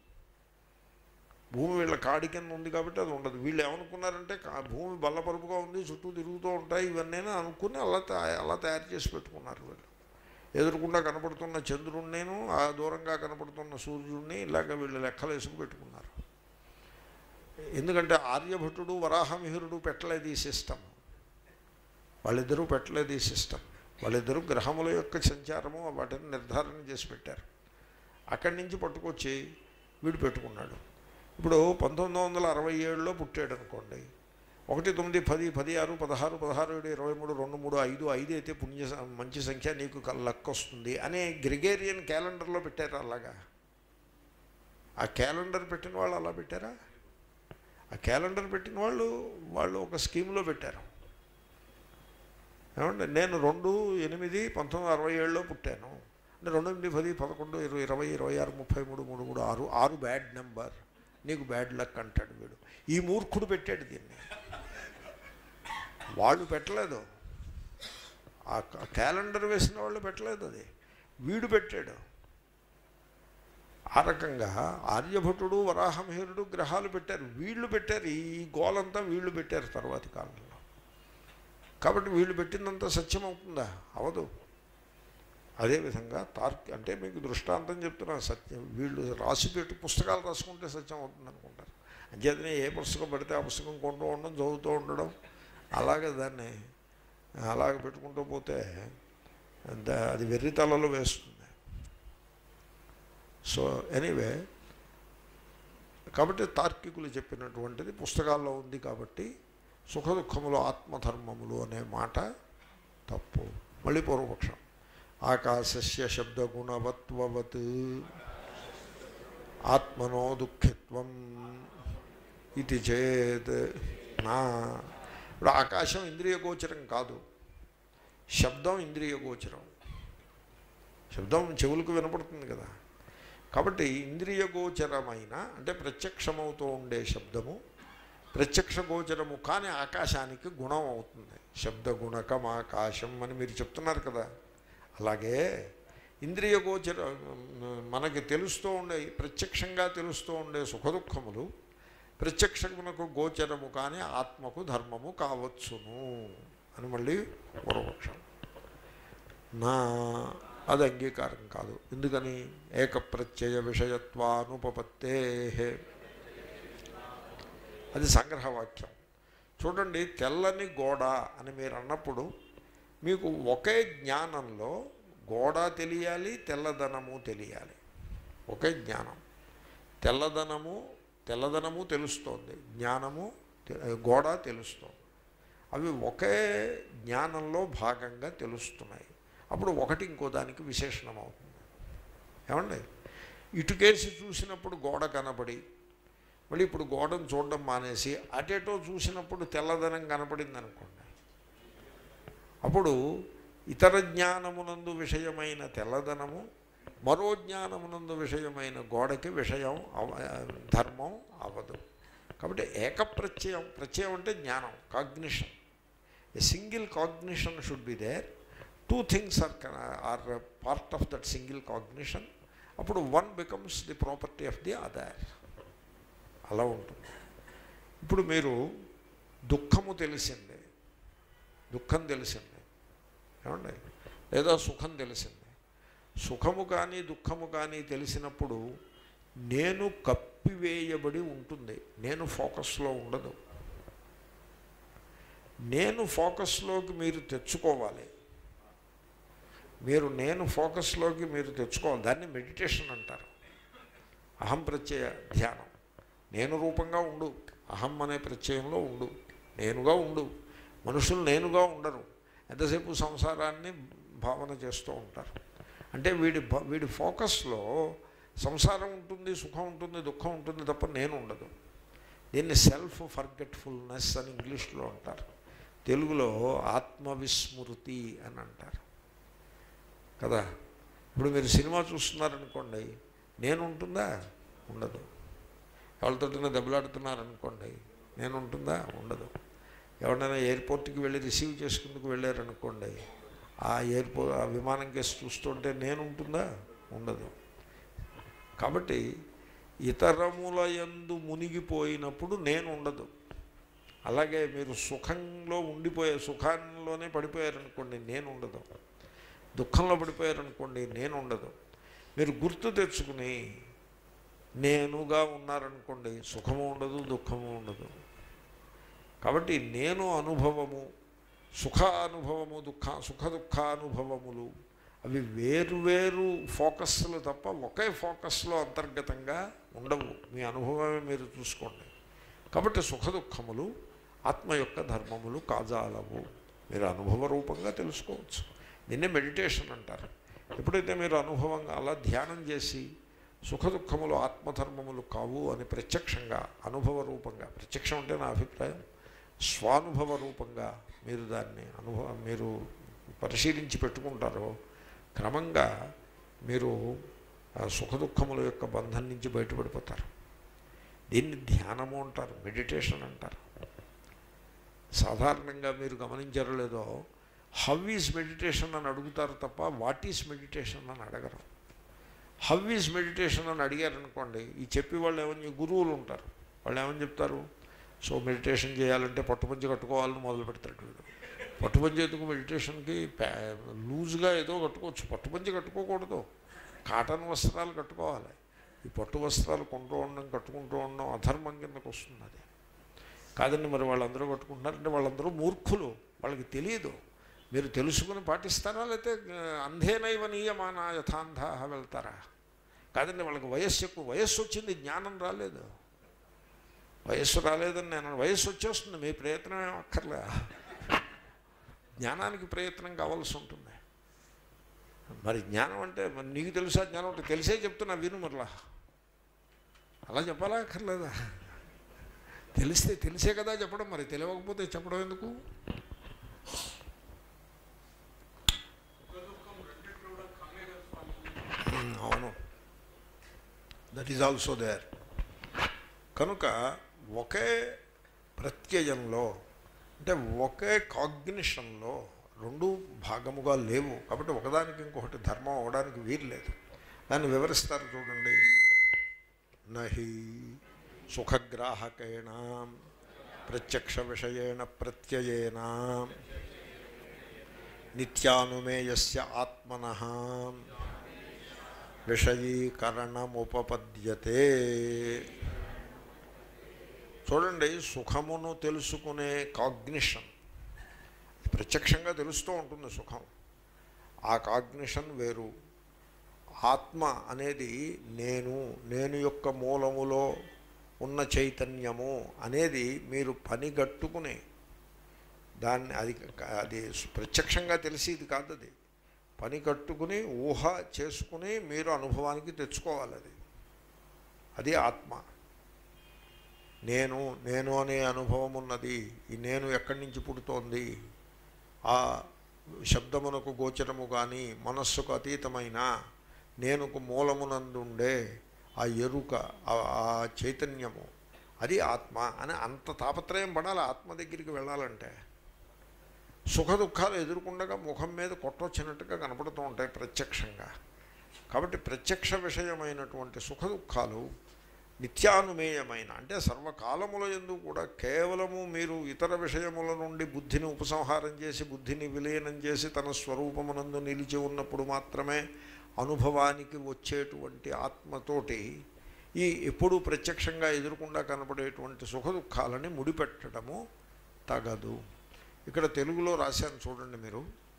భూమి వీళ్ళ కాడి కింద ఉంది కాబట్టి అది ఉండదు వీళ్ళు ఏమనుకున్నారంటే కా- భూమి బల్లపరుపుగా ఉంది చుట్టూ తిరుగుతూ ఉంటాయి ఇవన్నీ అనుకుని అలా తయా- అలా తయారు చేసి పెట్టుకున్నారు వీళ్ళు ఎదురుకుండా కనపడుతున్న చంద్రుడినేను ఆ దూరంగా కనపడుతున్న సూర్యుడిని ఇలాగ వీళ్ళు లెక్కలు వేసుకు పెట్టుకున్నారు ఎందుకంటే ఆర్యభటుడు వరాహమిహిరుడు పెట్టలేదు ఈ సిస్టమ్ వాళ్ళిద్దరూ పెట్టలేదు ఈ సిస్టమ్ వాళ్ళిద్దరూ గ్రహముల యొక్క సంచారము వాటిని నిర్ధారణ చేసి పెట్టారు అక్కడి నుంచి పట్టుకొచ్చి వీడు పెట్టుకున్నాడు ఇప్పుడు పంతొమ్మిది వందల అరవై ఏడులో పుట్టాడు అనుకోండి ఒకటి తొమ్మిది పది పది ఆరు పదహారు పదహారు ఏడు ఇరవై మూడు రెండు మూడు ఐదు ఐదు అయితే పుణ్య స- మంచి సంఖ్య నీకు క- లక్ వస్తుంది అనే గ్రిగేరియన్ క్యాలెండర్లో పెట్టారా అలాగా ఆ క్యాలెండర్ పెట్టిన వాళ్ళు అలా పెట్టారా ఆ క్యాలెండర్ పెట్టిన వాళ్ళు వాళ్ళు ఒక స్కీమ్లో పెట్టారు ఏమంటే నేను రెండు ఎనిమిది పంతొమ్మిది అరవై ఏడులో పుట్టాను అంటే రెండు ఎనిమిది పది పదకొండు ఇరవై ఇరవై ఇరవై ఆరు ముప్పై మూడు మూడు మూడు ఆరు ఆరు బ్యాడ్ నెంబర్ నీకు బ్యాడ్ లక్ అంటాడు వీడు ఈ మూర్ఖుడు పెట్టాడు దీన్ని వాళ్ళు పెట్టలేదు ఆ క- క్యాలెండర్ వేసిన వాళ్ళు పెట్టలేదు అది వీడు పెట్టాడు ఆ రకంగా ఆర్యభటుడు వరాహమిహిరుడు గ్రహాలు పెట్టారు వీళ్ళు పెట్టారు ఈ గోలంతా వీళ్ళు పెట్టారు తర్వాతి కాలంలో కాబట్టి వీళ్ళు పెట్టిందంతా సత్యం అవుతుందా అవదు అదేవిధంగా తార్కి అంటే మీకు దృష్టాంతం చెప్తున్నా సత్యం వీళ్ళు రాసి పెట్టి పుస్తకాలు రాసుకుంటే సత్యం అవుతుంది అనుకుంటారు అంచేతనే ఏ పుస్తకం పడితే ఆ పుస్తకం కొంటూ ఉండడం చదువుతూ ఉండడం అలాగే దాన్ని అలాగ పెట్టుకుంటూ పోతే ద- అది వెర్రి తలలో వేస్తుంది సో ఎనీవే కాబట్టి తార్కికులు చెప్పినటువంటిది పుస్తకాల్లో ఉంది కాబట్టి సుఖ దుఃఖములు ఆత్మధర్మములు అనే మాట తప్పు మళ్ళీ పూర్వపక్షం ఆకాశస్య శబ్దగుణవత్వవత్ ఆత్మనో దుఃఖిత్వం ఇది చేత్ నా ఇప్పుడు ఆకాశం ఇంద్రియ గోచరం కాదు శబ్దం ఇంద్రియ గోచరం శబ్దం చెవులకు వినపడుతుంది కదా కాబట్టి ఇంద్రియ గోచరమైన అంటే ప్రత్యక్షమవుతూ ఉండే శబ్దము ప్రత్యక్ష గోచరము కానీ ఆకాశానికి గుణం అవుతుంది శబ్ద గుణకం ఆకాశం అని మీరు చెప్తున్నారు కదా అలాగే ఇంద్రియ గోచర మనకి తెలుస్తూ ఉండే ప్రత్యక్షంగా తెలుస్తూ ఉండే సుఖదుఖములు ప్రత్యక్షమునకు గోచరము కానీ ఆత్మకు ధర్మము కావచ్చును అని మళ్ళీ పూర్వపక్షం నా అది అంగీకారం కాదు ఎందుకని ఏకప్రత్యయ విషయత్వానుపపత్తే అది సంగ్రహవాక్యం చూడండి తెల్లని గోడ అని మీరు అన్నప్పుడు మీకు ఒకే జ్ఞానంలో గోడ తెలియాలి తెల్లదనము తెలియాలి ఒకే జ్ఞానం తెల్లదనము తెల్లదనము తెలుస్తోంది జ్ఞానము తె- గోడ తెలుస్తోంది అవి ఒకే జ్ఞానంలో భాగంగా తెలుస్తున్నాయి అప్పుడు ఒకటి ఇంకో దానికి విశేషణం అవుతుంది ఏమండి ఇటుకేసి చూసినప్పుడు గోడ కనబడి మళ్ళీ ఇప్పుడు గోడను చూడడం మానేసి అటేటో చూసినప్పుడు తెల్లదనం కనపడింది అనుకోండి అప్పుడు ఇతర జ్ఞానమునందు విషయమైన తెల్లదనము మరో జ్ఞానమునందు విషయమైన గోడకి విషయం అవ- ధర్మం అవ్వదు కాబట్టి ఏకప్రత్యయం ప్రత్యయం అంటే జ్ఞానం cognition a single cognition should be there two things are are part of that single cognition అప్పుడు one becomes the property of the other అలా ఉంటుంది ఇప్పుడు మీరు దుఃఖము తెలిసిందే దుఃఖం తెలిసిందే ఏమండి లేదా సుఖం తెలిసిందే సుఖము కానీ దుఃఖము కానీ తెలిసినప్పుడు నేను కప్పివేయబడి ఉంటుంది నేను ఫోకస్లో ఉండదు నేను ఫోకస్లోకి మీరు తెచ్చుకోవాలి మీరు నేను ఫోకస్లోకి మీరు తెచ్చుకోవాలి దాన్ని మెడిటేషన్ అంటారు అహం ప్రత్యయ ధ్యానం నేను రూపంగా ఉండు అహం అనే ప్రత్యయంలో ఉండు నేనుగా ఉండు మనుషులు నేనుగా ఉండరు ఎంతసేపు సంసారాన్ని భావన చేస్తూ ఉంటారు అంటే వీడి భ- వీడి ఫోకస్లో సంసారం ఉంటుంది సుఖం ఉంటుంది దుఃఖం ఉంటుంది తప్ప నేను ఉండదు దీన్ని సెల్ఫ్ ఫర్గెట్ఫుల్నెస్ అని ఇంగ్లీష్లో అంటారు తెలుగులో ఆత్మవిస్మృతి అని అంటారు కదా ఇప్పుడు మీరు సినిమా చూస్తున్నారనుకోండి నేను ఉంటుందా ఉండదు ఎవరితోటైనా దెబ్బలాడుతున్నారనుకోండి నేను ఉంటుందా ఉండదు ఎవరినైనా ఎయిర్పోర్ట్కి వెళ్ళి రిసీవ్ చేసుకుందుకు వెళ్ళారనుకోండి ఆ ఎయిర్పోర్ట్ ఆ విమానం కేసు చూస్తుంటే నేను ఉంటుందా ఉండదు కాబట్టి ఇతరముల యందు మునిగిపోయినప్పుడు నేను ఉండదు అలాగే మీరు సుఖంలో ఉండిపోయే సుఖంలోనే పడిపోయారనుకోండి నేను ఉండదు దుఃఖంలో పడిపోయారనుకోండి నేను ఉండదు మీరు గుర్తు తెచ్చుకుని నేనుగా ఉన్నారనుకోండి సుఖము ఉండదు దుఃఖము ఉండదు కాబట్టి నేను అనుభవము సుఖ అనుభవము దుఃఖ సుఖ దుఃఖ అనుభవములు అవి వేరు వేరు ఫోకస్లు తప్ప ఒకే ఫోకస్లో అంతర్గతంగా ఉండవు మీ అనుభవమే మీరు చూసుకోండి కాబట్టి సుఖ దుఃఖములు ఆత్మ యొక్క ధర్మములు కాజాలవు మీరు అనుభవ రూపంగా తెలుసుకోవచ్చు దీన్నే మెడిటేషన్ అంటారు ఎప్పుడైతే మీరు అనుభవంగా అలా ధ్యానం చేసి సుఖదుఖములు ఆత్మధర్మములు కావు అని ప్రత్యక్షంగా అనుభవ రూపంగా ప్రత్యక్షం అంటే నా అభిప్రాయం స్వానుభవ రూపంగా మీరు దాన్ని అనుభవం మీరు పరిశీలించి పెట్టుకుంటారో క్రమంగా మీరు ఆ సుఖదుఖముల యొక్క బంధం నుంచి బయటపడిపోతారు దీన్ని ధ్యానము అంటారు మెడిటేషన్ అంటారు సాధారణంగా మీరు గమనించారో లేదో హవ్ ఈజ్ మెడిటేషన్ అని అడుగుతారు తప్ప వాట్ ఈజ్ మెడిటేషన్ అని అడగరు హవ్ ఈజ్ మెడిటేషన్ అని అడిగారనుకోండి ఈ చెప్పి వాళ్ళు ఏమని గురువులు ఉంటారు వాళ్ళు ఏమని చెప్తారు సో మెడిటేషన్ చేయాలంటే పట్టుపంచి కట్టుకోవాలని మొదలు పెడతాడు వీడు పట్టుపంచి ఎందుకు మెడిటేషన్కి లూజ్గా ఏదో కట్టుకోవచ్చు పట్టుపంచి కట్టుకోకూడదు కాటన్ వస్త్రాలు కట్టుకోవాలి ఈ పట్టు వస్త్రాలు కొంటూ ఉండడం కట్టుకుంటూ ఉండడం అధర్మం కిందకు వస్తుంది అది కాదండి మరి వాళ్ళందరూ కట్టుకుంటున్నారంటే వాళ్ళందరూ మూర్ఖులు వాళ్ళకి తెలియదు మీరు తెలుసుకుని పాటిస్తారా లేకపోతే అంధేనైవ నియమాన యథాంధా వెళ్తారా కాదండి వాళ్ళకి వయస్సు ఎక్కువ వయస్సు వచ్చింది జ్ఞానం రాలేదు వయస్సు రాలేదని నేను వయస్సు వచ్చేస్తుంది మీ ప్రయత్నం ఏం అక్కర్లే జ్ఞానానికి ప్రయత్నం కావాల్సి ఉంటుంది మరి జ్ఞానం అంటే మరి నీకు తెలుసా జ్ఞానం అంటే తెలిసే చెప్తున్నా విను మరలా అలా చెప్పాలా అక్కర్లేదా తెలిస్తే తెలిసే కదా చెప్పడం మరి తెలియకపోతే చెప్పడం ఎందుకు అవును దట్ ఈజ్ ఆల్సో దేర్ కనుక ఒకే ప్రత్యయంలో అంటే ఒకే కాగ్నిషన్లో రెండు భాగముగా లేవు కాబట్టి ఒకదానికి ఇంకొకటి ధర్మం అవడానికి వీలు లేదు దాన్ని వివరిస్తారు చూడండి నహి సుఖగ్రాహకేణ ప్రత్యక్ష విషయేణ ప్రత్యయేన నిత్యానుమేయస్య ఆత్మన విషయీకరణముపపద్యతే చూడండి సుఖమును తెలుసుకునే కాగ్నిషన్ ప్రత్యక్షంగా తెలుస్తూ ఉంటుంది సుఖం ఆ కాగ్నిషన్ వేరు ఆత్మ అనేది నేను నేను యొక్క మూలములో ఉన్న చైతన్యము అనేది మీరు పనిగట్టుకుని దాన్ని అది అది ప్రత్యక్షంగా తెలిసేది కాదు అది పని కట్టుకుని ఊహ చేసుకుని మీరు అనుభవానికి తెచ్చుకోవాలి అది అది ఆత్మ నేను నేను అనే అనుభవం ఉన్నది ఈ నేను ఎక్కడి నుంచి పుడుతోంది ఆ శబ్దమునకు గోచరము కానీ మనస్సుకు అతీతమైన నేనుకు మూలమునందుండే ఆ ఎరుక ఆ చైతన్యము అది ఆత్మ అని అంత తాపత్రయం పడాలి ఆత్మ దగ్గరికి వెళ్ళాలంటే సుఖ దుఃఖాలు ఎదుర్కొండగా ముఖం మీద కొట్టొచ్చినట్టుగా కనపడుతూ ఉంటాయి ప్రత్యక్షంగా కాబట్టి ప్రత్యక్ష విషయమైనటువంటి సుఖ దుఃఖాలు నిత్యానుమేయమైన అంటే సర్వకాలముల ఎందు కూడా కేవలము మీరు ఇతర విషయముల నుండి బుద్ధిని ఉపసంహారం చేసి బుద్ధిని విలీనం చేసి తన స్వరూపమునందు నిలిచి ఉన్నప్పుడు మాత్రమే అనుభవానికి వచ్చేటువంటి ఆత్మతోటి ఈ ఎప్పుడూ ప్రత్యక్షంగా ఎదురుకుండా కనపడేటువంటి సుఖ దుఃఖాలని ముడిపెట్టడము తగదు ఇక్కడ తెలుగులో రాశాను చూడండి మీరు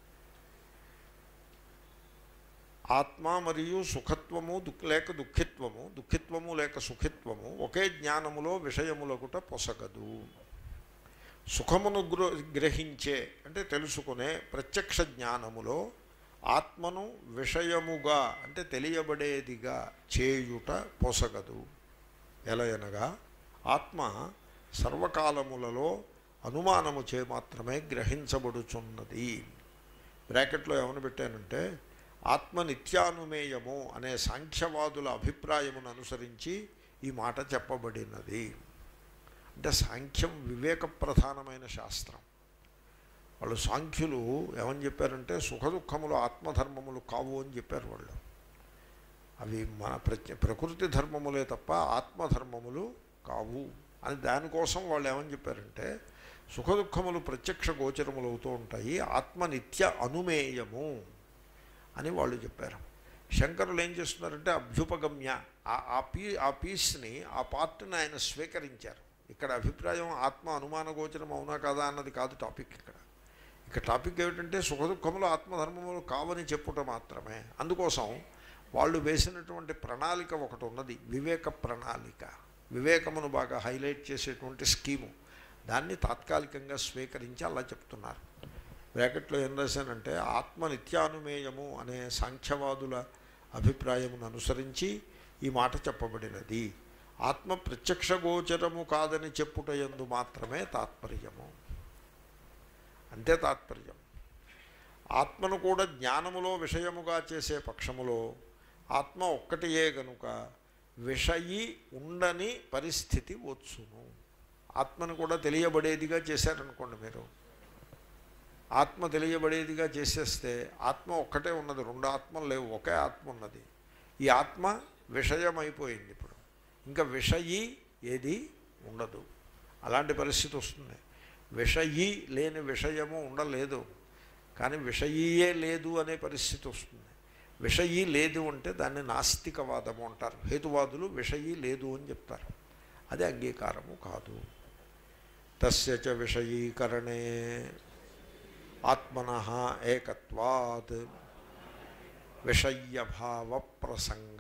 ఆత్మ మరియు సుఖత్వము దుఃఖ లేక దుఃఖిత్వము దుఃఖిత్వము లేక సుఖిత్వము ఒకే జ్ఞానములో విషయములకుట పొసగదు సుఖమును గ్రహించే అంటే తెలుసుకునే ప్రత్యక్ష జ్ఞానములో ఆత్మను విషయముగా అంటే తెలియబడేదిగా చేయుట పొసగదు ఎలయనగా ఆత్మ సర్వకాలములలో అనుమానము చే మాత్రమే గ్రహించబడుచున్నది బ్రాకెట్లో ఏమని పెట్టానంటే ఆత్మ నిత్యానుమేయము అనే సాంఖ్యవాదుల అభిప్రాయమును అనుసరించి ఈ మాట చెప్పబడినది అంటే సాంఖ్యం వివేక ప్రధానమైన శాస్త్రం వాళ్ళు సాంఖ్యులు ఏమని చెప్పారంటే సుఖదుఖములు ఆత్మధర్మములు కావు అని చెప్పారు వాళ్ళు అవి మన ప్రత్య ప్రకృతి ధర్మములే తప్ప ఆత్మధర్మములు కావు అని దానికోసం వాళ్ళు ఏమని చెప్పారంటే సుఖదుఖములు ప్రత్యక్ష గోచరములు అవుతూ ఉంటాయి ఆత్మ నిత్య అనుమేయము అని వాళ్ళు చెప్పారు శంకరులు ఏం చేస్తున్నారంటే అభ్యుపగమ్య ఆ పీ ఆ పీస్ని ఆ పార్ట్ని ఆయన స్వీకరించారు ఇక్కడ అభిప్రాయం ఆత్మ అనుమాన గోచరం అవునా కాదా అన్నది కాదు టాపిక్ ఇక్కడ ఇక టాపిక్ ఏమిటంటే సుఖదుఖములు ఆత్మధర్మములు కావని చెప్పుట మాత్రమే అందుకోసం వాళ్ళు వేసినటువంటి ప్రణాళిక ఒకటి ఉన్నది వివేక ప్రణాళిక వివేకమును బాగా హైలైట్ చేసేటువంటి స్కీము దాన్ని తాత్కాలికంగా స్వీకరించి అలా చెప్తున్నారు బ్రాకెట్లో ఏం రాశానంటే ఆత్మ నిత్యానుమేయము అనే సాంఖ్యవాదుల అభిప్రాయమును అనుసరించి ఈ మాట చెప్పబడినది ఆత్మ ప్రత్యక్ష గోచరము కాదని చెప్పుటయందు మాత్రమే తాత్పర్యము అంతే తాత్పర్యం ఆత్మను కూడా జ్ఞానములో విషయముగా చేసే పక్షములో ఆత్మ ఒక్కటియే గనుక విషయి ఉండని పరిస్థితి వచ్చును ఆత్మను కూడా తెలియబడేదిగా చేశారనుకోండి మీరు ఆత్మ తెలియబడేదిగా చేసేస్తే ఆత్మ ఒక్కటే ఉన్నది రెండు ఆత్మలు లేవు ఒకే ఆత్మ ఉన్నది ఈ ఆత్మ విషయమైపోయింది ఇప్పుడు ఇంకా విషయి ఏది ఉండదు అలాంటి పరిస్థితి వస్తుంది విషయి లేని విషయము ఉండలేదు కానీ విషయీయే లేదు అనే పరిస్థితి వస్తుంది విషయీ లేదు అంటే దాన్ని నాస్తికవాదము అంటారు హేతువాదులు విషయీ లేదు అని చెప్తారు అది అంగీకారము కాదు తస్య చ విషయీకరణే ఆత్మన ఏకత్వాత్ విషయ్యభావ ప్రసంగ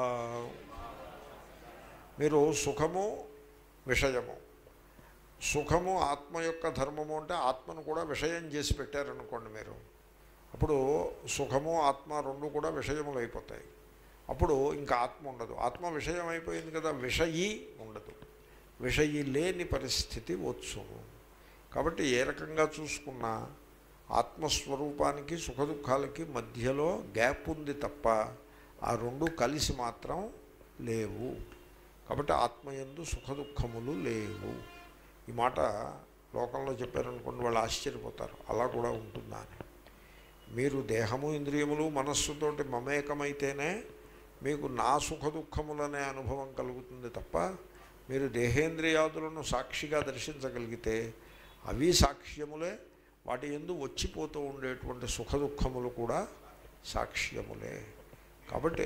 మీరు సుఖము విషయము సుఖము ఆత్మ యొక్క ధర్మము అంటే ఆత్మను కూడా విషయం చేసి పెట్టారనుకోండి మీరు అప్పుడు సుఖము ఆత్మ రెండు కూడా విషయములు అయిపోతాయి అప్పుడు ఇంకా ఆత్మ ఉండదు ఆత్మ విషయం అయిపోయింది కదా విషయీ ఉండదు విషయీ లేని పరిస్థితి వచ్చును కాబట్టి ఏ రకంగా చూసుకున్నా ఆత్మస్వరూపానికి సుఖదుఖాలకి మధ్యలో గ్యాప్ ఉంది తప్ప ఆ రెండు కలిసి మాత్రం లేవు కాబట్టి ఆత్మయందు సుఖదుఖములు లేవు ఈ మాట లోకంలో చెప్పారనుకోండి వాళ్ళు ఆశ్చర్యపోతారు అలా కూడా ఉంటుందా అని మీరు దేహము ఇంద్రియములు మనస్సుతోటి మమేకమైతేనే మీకు నా సుఖ దుఃఖములనే అనుభవం కలుగుతుంది తప్ప మీరు దేహేంద్రియాదులను సాక్షిగా దర్శించగలిగితే అవి సాక్ష్యములే వాటి ఎందు వచ్చిపోతూ ఉండేటువంటి సుఖ దుఃఖములు కూడా సాక్ష్యములే కాబట్టి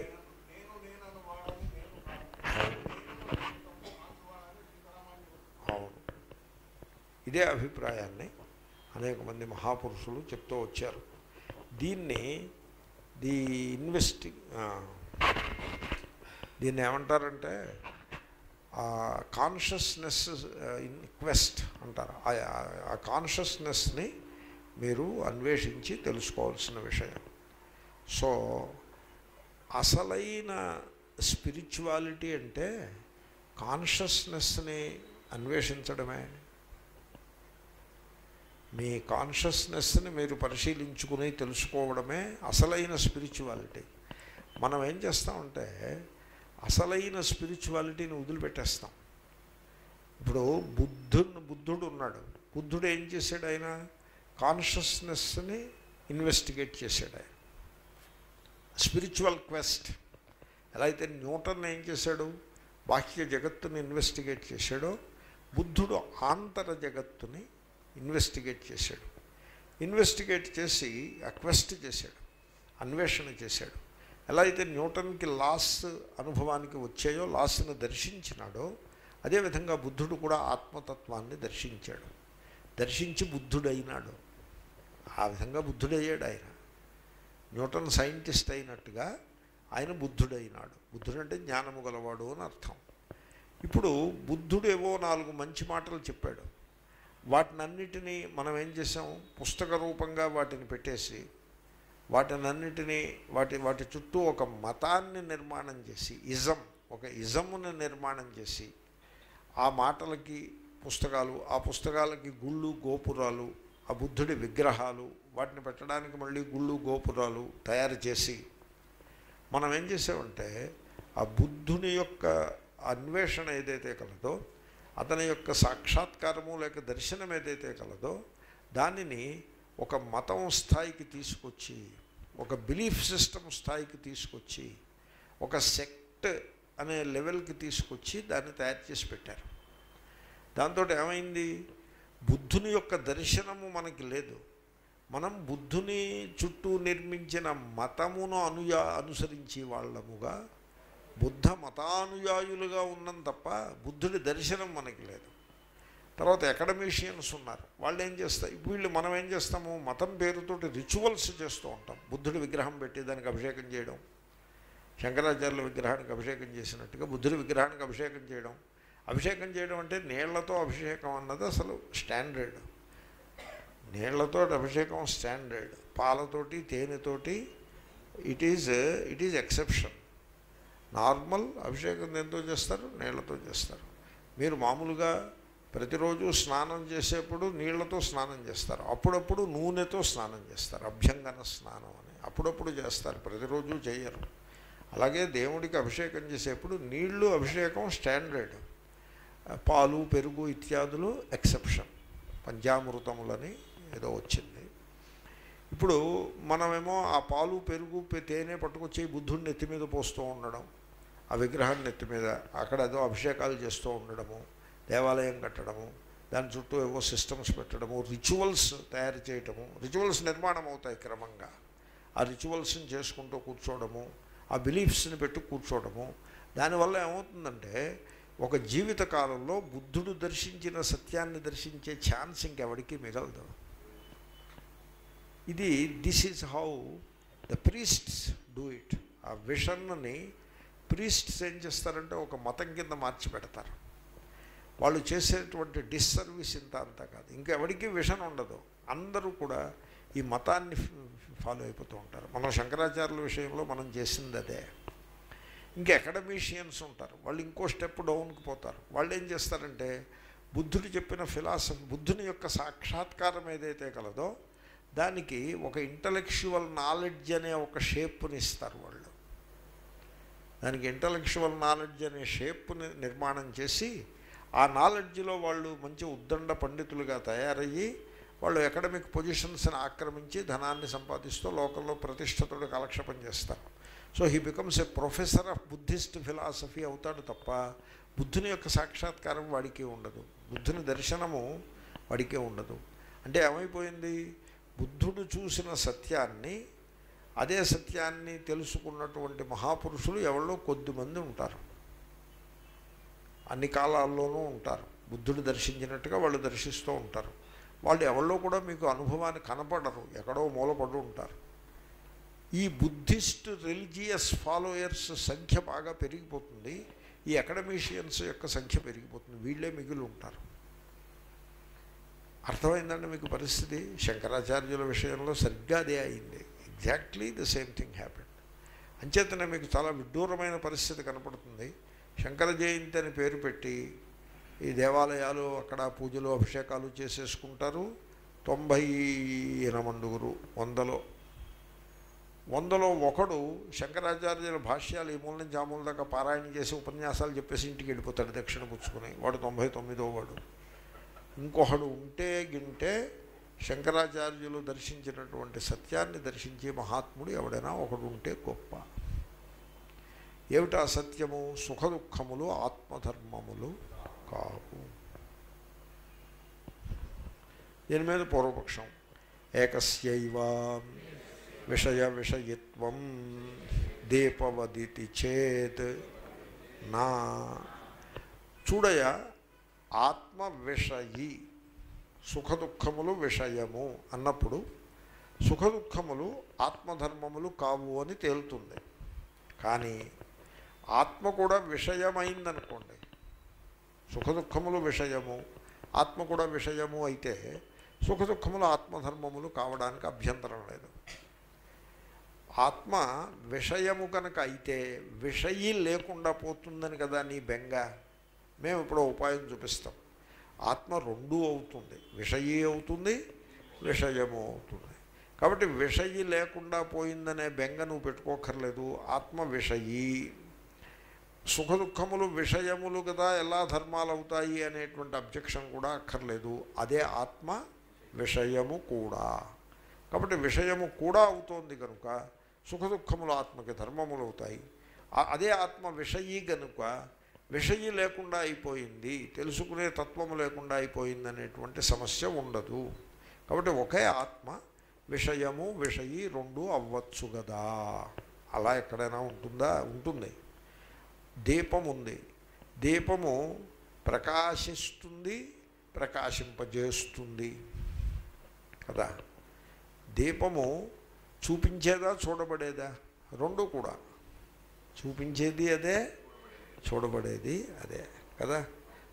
అవును ఇదే అభిప్రాయాన్ని అనేక మంది మహాపురుషులు చెప్తూ వచ్చారు దీన్ని ది ఇన్వెస్టి దీన్ని ఏమంటారంటే కాన్షియస్నెస్ ఇన్ క్వెస్ట్ అంటారు ఆ- ఆ కాన్షియస్నెస్ని మీరు అన్వేషించి తెలుసుకోవాల్సిన విషయం సో అసలైన స్పిరిచువాలిటీ అంటే కాన్షియస్నెస్ని అన్వేషించడమే మీ కాన్షియస్నెస్ని మీరు పరిశీలించుకుని తెలుసుకోవడమే అసలైన స్పిరిచువాలిటీ మనం ఏం చేస్తామంటే అసలైన స్పిరిచువాలిటీని వదిలిపెట్టేస్తాం ఇప్పుడు బుద్ధుడు బుద్ధుడు ఉన్నాడు బుద్ధుడు ఏం చేశాడు ఆయన కాన్షియస్నెస్ని ఇన్వెస్టిగేట్ చేశాడు ఆయన స్పిరిచువల్ క్వెస్ట్ ఎలా అయితే న్యూటన్ ఏం చేశాడు బాహ్య జగత్తుని ఇన్వెస్టిగేట్ చేశాడో బుద్ధుడు ఆంతర జగత్తుని ఇన్వెస్టిగేట్ చేశాడు ఇన్వెస్టిగేట్ చేసి ఆ క్వెస్ట్ చేశాడు అన్వేషణ చేశాడు ఎలా అయితే న్యూటన్కి లాస్ అనుభవానికి వచ్చాయో లాస్ను దర్శించినాడో అదేవిధంగా బుద్ధుడు కూడా ఆత్మతత్వాన్ని దర్శించాడు దర్శించి బుద్ధుడైనాడు ఆ విధంగా బుద్ధుడయ్యాడు ఆయన న్యూటన్ సైంటిస్ట్ అయినట్టుగా ఆయన బుద్ధుడైనాడు బుద్ధుడు అంటే జ్ఞానము గలవాడు అని అర్థం ఇప్పుడు బుద్ధుడు ఏవో నాలుగు మంచి మాటలు చెప్పాడు వాటినన్నిటినీ మనం ఏం చేసాం పుస్తక రూపంగా వాటిని పెట్టేసి వాటినన్నిటినీ వాటి వాటి చుట్టూ ఒక మతాన్ని నిర్మాణం చేసి ఇజం ఒక ఇజముని నిర్మాణం చేసి ఆ మాటలకి పుస్తకాలు ఆ పుస్తకాలకి గుళ్ళు గోపురాలు ఆ బుద్ధుడి విగ్రహాలు వాటిని పెట్టడానికి మళ్ళీ గుళ్ళు గోపురాలు తయారు చేసి మనం ఏం చేసామంటే ఆ బుద్ధుని యొక్క అన్వేషణ ఏదైతే కలదో అతని యొక్క సాక్షాత్కారము లేక దర్శనం ఏదైతే కలదో దానిని ఒక మతం స్థాయికి తీసుకొచ్చి ఒక బిలీఫ్ సిస్టమ్ స్థాయికి తీసుకొచ్చి ఒక సెక్ట్ అనే లెవెల్కి తీసుకొచ్చి దాన్ని తయారు చేసి పెట్టారు దాంతో ఏమైంది బుద్ధుని యొక్క దర్శనము మనకి లేదు మనం బుద్ధుని చుట్టూ నిర్మించిన మతమును అనుయా అనుసరించి వాళ్ళముగా బుద్ధ మతానుయాయులుగా ఉన్నాం తప్ప బుద్ధుడి దర్శనం మనకి లేదు తర్వాత అకాడమీషియన్స్ ఉన్నారు వాళ్ళు ఏం చేస్తారు వీళ్ళు మనం ఏం చేస్తాము మతం పేరుతోటి రిచువల్స్ చేస్తూ ఉంటాం బుద్ధుడి విగ్రహం పెట్టి దానికి అభిషేకం చేయడం శంకరాచార్యుల విగ్రహానికి అభిషేకం చేసినట్టుగా బుద్ధుడి విగ్రహానికి అభిషేకం చేయడం అభిషేకం చేయడం అంటే నీళ్లతో అభిషేకం అన్నది అసలు స్టాండర్డ్ నీళ్లతో అభిషేకం స్టాండర్డ్ పాలతోటి తేనెతోటి it is it is exception normal అభిషేకం దేంతో చేస్తారు నీళ్లతో చేస్తారు మీరు మామూలుగా ప్రతిరోజు స్నానం చేసేప్పుడు నీళ్లతో స్నానం చేస్తారు అప్పుడప్పుడు నూనెతో స్నానం చేస్తారు అభ్యంగన స్నానం అని అప్పుడప్పుడు చేస్తారు ప్రతిరోజు చేయరు అలాగే దేవుడికి అభిషేకం చేసేప్పుడు నీళ్లు అభిషేకం స్టాండర్డ్ పాలు పెరుగు ఇత్యాదులు ఎక్సెప్షన్ పంచామృతములని ఏదో వచ్చింది ఇప్పుడు మనమేమో ఆ పాలు పెరుగు పె- తేనె పట్టుకొచ్చి బుద్ధుడిని నెత్తి మీద పోస్తూ ఉండడం ఆ విగ్రహాన్ని నెత్తి మీద అక్కడ ఏదో అభిషేకాలు చేస్తూ ఉండడము దేవాలయం కట్టడము దాని చుట్టూ ఏవో సిస్టమ్స్ పెట్టడము రిచువల్స్ తయారు చేయటము రిచువల్స్ నిర్మాణం అవుతాయి క్రమంగా ఆ రిచువల్స్ని చేసుకుంటూ కూర్చోవడము ఆ బిలీఫ్స్ని పెట్టి కూర్చోవడము దానివల్ల ఏమవుతుందంటే ఒక జీవిత కాలంలో బుద్ధుడు దర్శించిన సత్యాన్ని దర్శించే ఛాన్స్ ఇంకెవడికి మిగలదు ఇది this is how the priests do it ఆ విషన్ని ప్రీస్ట్స్ ఏం చేస్తారంటే ఒక మతం కింద మార్చి పెడతారు వాళ్ళు చేసేటువంటి డిస్సర్వీస్ ఇంత అంతా కాదు ఇంకెవరికి విషన్ ఉండదు అందరూ కూడా ఈ మతాన్ని ఫాలో అయిపోతూ ఉంటారు మనం శంకరాచార్యుల విషయంలో మనం చేసింది అదే ఇంకా అకాడమీషియన్స్ ఉంటారు వాళ్ళు ఇంకో స్టెప్ డౌన్కి పోతారు వాళ్ళు ఏం చేస్తారంటే బుద్ధుడు చెప్పిన ఫిలాసఫీ బుద్ధుని యొక్క సాక్షాత్కారం ఏదైతే కలదో దానికి ఒక ఇంటలెక్చువల్ నాలెడ్జ్ అనే ఒక షేప్ని ఇస్తారు వాళ్ళు దానికి ఇంటలెక్చువల్ నాలెడ్జ్ అనే షేప్ని నిర్మాణం చేసి ఆ నాలెడ్జ్లో వాళ్ళు మంచి ఉద్దండ పండితులుగా తయారయ్యి వాళ్ళు అకాడమిక్ పొజిషన్స్ని ఆక్రమించి ధనాన్ని సంపాదిస్తూ లోకంలో ప్రతిష్టతుడు కాలక్షేపం చేస్తారు so he becomes a professor of Buddhist philosophy అవుతాడు తప్ప బుద్ధుని యొక్క సాక్షాత్కారం వాడికి ఉండదు బుద్ధుని దర్శనము వాడికే ఉండదు అంటే ఏమైపోయింది బుద్ధుడు చూసిన సత్యాన్ని అదే సత్యాన్ని తెలుసుకున్నటువంటి మహాపురుషులు ఎవరో కొద్దిమంది ఉంటారు అన్ని కాలాల్లోనూ ఉంటారు బుద్ధుడు దర్శించినట్టుగా వాళ్ళు దర్శిస్తూ ఉంటారు వాళ్ళు ఎవరిలో కూడా మీకు అనుభవాన్ని కనపడరు ఎక్కడో మూలపడి ఉంటారు ఈ బుద్ధిస్ట్ రిలీజియస్ ఫాలోయర్స్ సంఖ్య బాగా పెరిగిపోతుంది ఈ అకాడమీషియన్స్ యొక్క సంఖ్య పెరిగిపోతుంది వీళ్ళే మిగిలి ఉంటారు అర్థమైందండి మీకు పరిస్థితి శంకరాచార్యుల విషయంలో సరిగ్గా అదే అయింది exactly the same thing happen అంచేతనే మీకు చాలా విడ్డూరమైన పరిస్థితి కనపడుతుంది శంకర జయంతి అని పేరు పెట్టి ఈ దేవాలయాలు అక్కడ పూజలు అభిషేకాలు చేసేసుకుంటారు తొంభై ఎనమండుగురు వందలో వందలో ఒకడు శంకరాచార్యుల భాష్యాలు ఈ మూల నుంచి ఆ మూల దాకా పారాయణ చేసి ఉపన్యాసాలు చెప్పేసి ఇంటికి వెళ్ళిపోతాడు దక్షిణ పుచ్చుకుని వాడు తొంభై తొమ్మిదో వాడు ఇంకొకడు ఉంటే గింటే శంకరాచార్యులు దర్శించినటువంటి సత్యాన్ని దర్శించే మహాత్ముడు ఎవడైనా ఒకడు ఉంటే గొప్ప ఏమిటా సత్యము సుఖ దుఃఖములు ఆత్మధర్మములు కావు దీని మీద పూర్వపక్షం ఏకస్యైవ విషయ విషయత్వం దీపవదితి చేత్ నా చూడయ ఆత్మ విషయి సుఖ దుఃఖములు విషయము అన్నప్పుడు సుఖ దుఃఖములు ఆత్మధర్మములు కావు అని తేలుతుంది కానీ ఆత్మ కూడా విషయమైందనుకోండి సుఖ దుఃఖములు విషయము ఆత్మ కూడా విషయము అయితే సుఖ దుఃఖములు ఆత్మధర్మములు కావడానికి అభ్యంతరం లేదు ఆత్మ విషయము కనుక అయితే విషయి లేకుండా పోతుందని కదా నీ బెంగ మేము ఇప్పుడు ఉపాయం చూపిస్తాం ఆత్మ రెండూ అవుతుంది విషయీ అవుతుంది విషయము అవుతుంది కాబట్టి విషయి లేకుండా పోయిందనే బెంగ నువ్వు పెట్టుకోకర్లేదు ఆత్మ విషయీ సుఖ దుఃఖములు విషయములు కదా ఎలా ధర్మాలు అవుతాయి అనేటువంటి అబ్జెక్షన్ కూడా అక్కర్లేదు అదే ఆత్మ విషయము కూడా కాబట్టి విషయము కూడా అవుతోంది కనుక సుఖ దుఃఖములు ఆత్మకి ధర్మములు అవుతాయి ఆ- అదే ఆత్మ విషయీ కనుక విషయి లేకుండా అయిపోయింది తెలుసుకునే తత్వము లేకుండా అయిపోయింది అనేటువంటి సమస్య ఉండదు కాబట్టి ఒకే ఆత్మ విషయము విషయి రెండు అవ్వచ్చు కదా అలా ఎక్కడైనా ఉంటుందా ఉంటుంది దీపం ఉంది దీపము ప్రకాశిస్తుంది ప్రకాశింపజేస్తుంది కదా దీపము చూపించేదా చూడబడేదా రెండు కూడా చూపించేది అదే చూడబడేది అదే కదా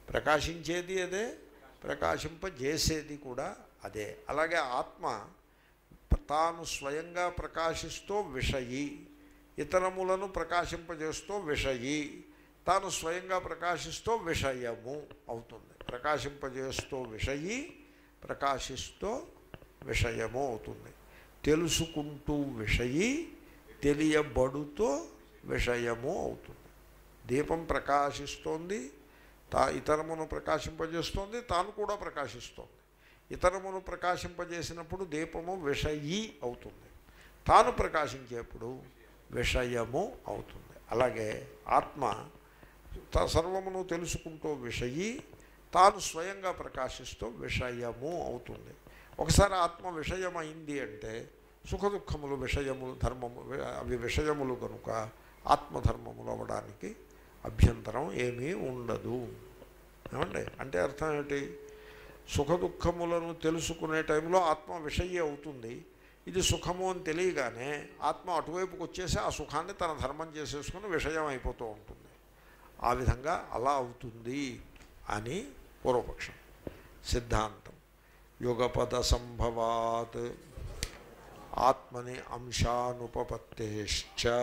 ప్రకాశించేది అదే ప్రకాశింపజేసేది కూడా అదే అలాగే ఆత్మ తాను స్వయంగా ప్రకాశిస్తూ విషయి ఇతరములను ప్రకాశింపజేస్తూ విషయి తాను స్వయంగా ప్రకాశిస్తూ విషయము అవుతుంది ప్రకాశింపజేస్తూ విషయి ప్రకాశిస్తూ విషయము అవుతుంది తెలుసుకుంటూ విషయి తెలియబడుతూ విషయము అవుతుంది దీపం ప్రకాశిస్తోంది తా ఇతరమును ప్రకాశింపజేస్తోంది తాను కూడా ప్రకాశిస్తోంది ఇతరమును ప్రకాశింపజేసినప్పుడు దీపము విషయి అవుతుంది తాను ప్రకాశించేప్పుడు విషయము అవుతుంది అలాగే ఆత్మ త- సర్వమును తెలుసుకుంటూ విషయి తాను స్వయంగా ప్రకాశిస్తూ విషయము అవుతుంది ఒకసారి ఆత్మ విషయమైంది అంటే సుఖదుఖములు విషయములు ధర్మము అవి విషయములు కనుక ఆత్మధర్మములు అవ్వడానికి అభ్యంతరం ఏమీ ఉండదు ఏమండి అంటే అర్థం ఏంటి సుఖదుఖములను తెలుసుకునే టైంలో ఆత్మ విషయి అవుతుంది ఇది సుఖము అని తెలియగానే ఆత్మ అటువైపుకి వచ్చేసి ఆ సుఖాన్ని తన ధర్మం చేసేసుకుని విషయం అయిపోతూ ఉంటుంది ఆ విధంగా అలా అవుతుంది అని పూర్వపక్షం సిద్ధాంతం యుగపద సంభవాత్ ఆత్మని అంశానుపపత్తేశ్చ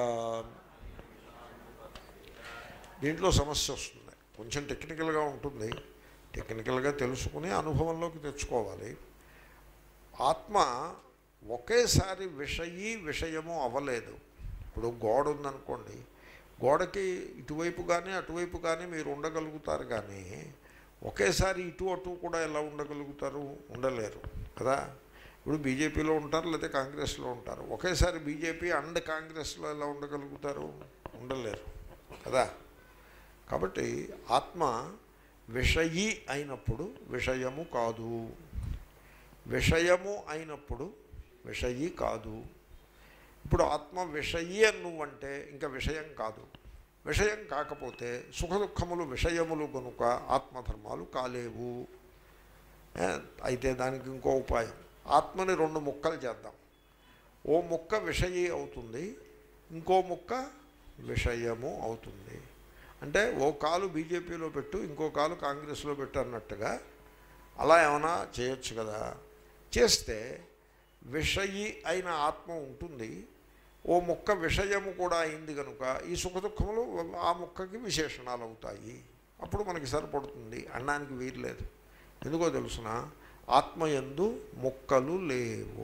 దీంట్లో సమస్య వస్తుంది కొంచెం టెక్నికల్గా ఉంటుంది టెక్నికల్గా తెలుసుకుని అనుభవంలోకి తెచ్చుకోవాలి ఆత్మ ఒకేసారి విషయీ విషయము అవ్వలేదు ఇప్పుడు గోడ ఉందనుకోండి గోడకి ఇటువైపు కానీ అటువైపు కానీ మీరు ఉండగలుగుతారు కానీ ఒకేసారి ఇటు అటు కూడా ఎలా ఉండగలుగుతారు ఉండలేరు కదా ఇప్పుడు బీజేపీలో ఉంటారు లేదా కాంగ్రెస్లో ఉంటారు ఒకేసారి బీజేపీ అండ్ కాంగ్రెస్లో ఎలా ఉండగలుగుతారు ఉండలేరు కదా కాబట్టి ఆత్మ విషయి అయినప్పుడు విషయము కాదు విషయము అయినప్పుడు విషయి కాదు ఇప్పుడు ఆత్మ విషయి అని నువ్వంటే ఇంకా విషయం కాదు విషయం కాకపోతే సుఖదుఖములు విషయములు కనుక ఆత్మధర్మాలు కాలేవు ఏ, అయితే దానికి ఇంకో ఉపాయం ఆత్మని రెండు ముక్కలు చేద్దాం ఓ ముక్క విషయి అవుతుంది ఇంకో ముక్క విషయము అవుతుంది అంటే ఓ కాలు బీజేపీలో పెట్టు ఇంకో కాలు కాంగ్రెస్లో పెట్టు అన్నట్టుగా అలా ఏమైనా చేయొచ్చు కదా చేస్తే విషయి అయిన ఆత్మ ఉంటుంది ఓ ముక్క విషయము కూడా అయింది కనుక ఈ సుఖదుఖములు ఆ ముక్కకి విశేషణాలు అవుతాయి అప్పుడు మనకి సరిపడుతుంది అన్నానికి వీర్లేదు ఎందుకో తెలుసిన ఆత్మయందు ముక్కలు లేవు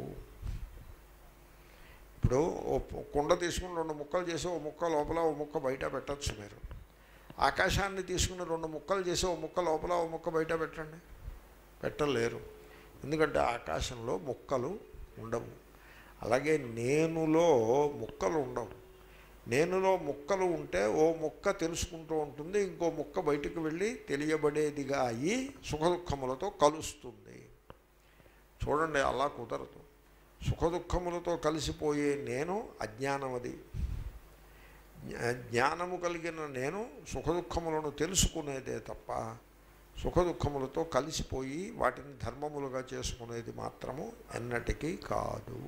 ఇప్పుడు ఓ పు- కుండ తీసుకుని రెండు ముక్కలు చేసి ఓ ముక్క లోపల ఓ ముక్క బయట పెట్టచ్చు మీరు ఆకాశాన్ని తీసుకుని రెండు ముక్కలు చేసి ఓ ముక్క లోపల ఓ ముక్క బయట పెట్టండి పెట్టలేరు ఎందుకంటే ఆకాశంలో ముక్కలు ఉండవు అలాగే నేనులో ముక్కలు ఉండవు నేనులో ముక్కలు ఉంటే ఓ ముక్క తెలుసుకుంటూ ఉంటుంది ఇంకో ముక్క బయటికి వెళ్ళి తెలియబడేదిగా అయ్యి సుఖదుఖములతో కలుస్తుంది చూడండి అలా కుదరదు సుఖదుఖములతో కలిసిపోయే నేను అజ్ఞానం అది జ్ఞా- జ్ఞానము కలిగిన నేను సుఖదుఖములను తెలుసుకునేదే తప్ప సుఖదుఖములతో కలిసిపోయి వాటిని ధర్మములుగా చేసుకునేది మాత్రము ఎన్నటికీ కాదు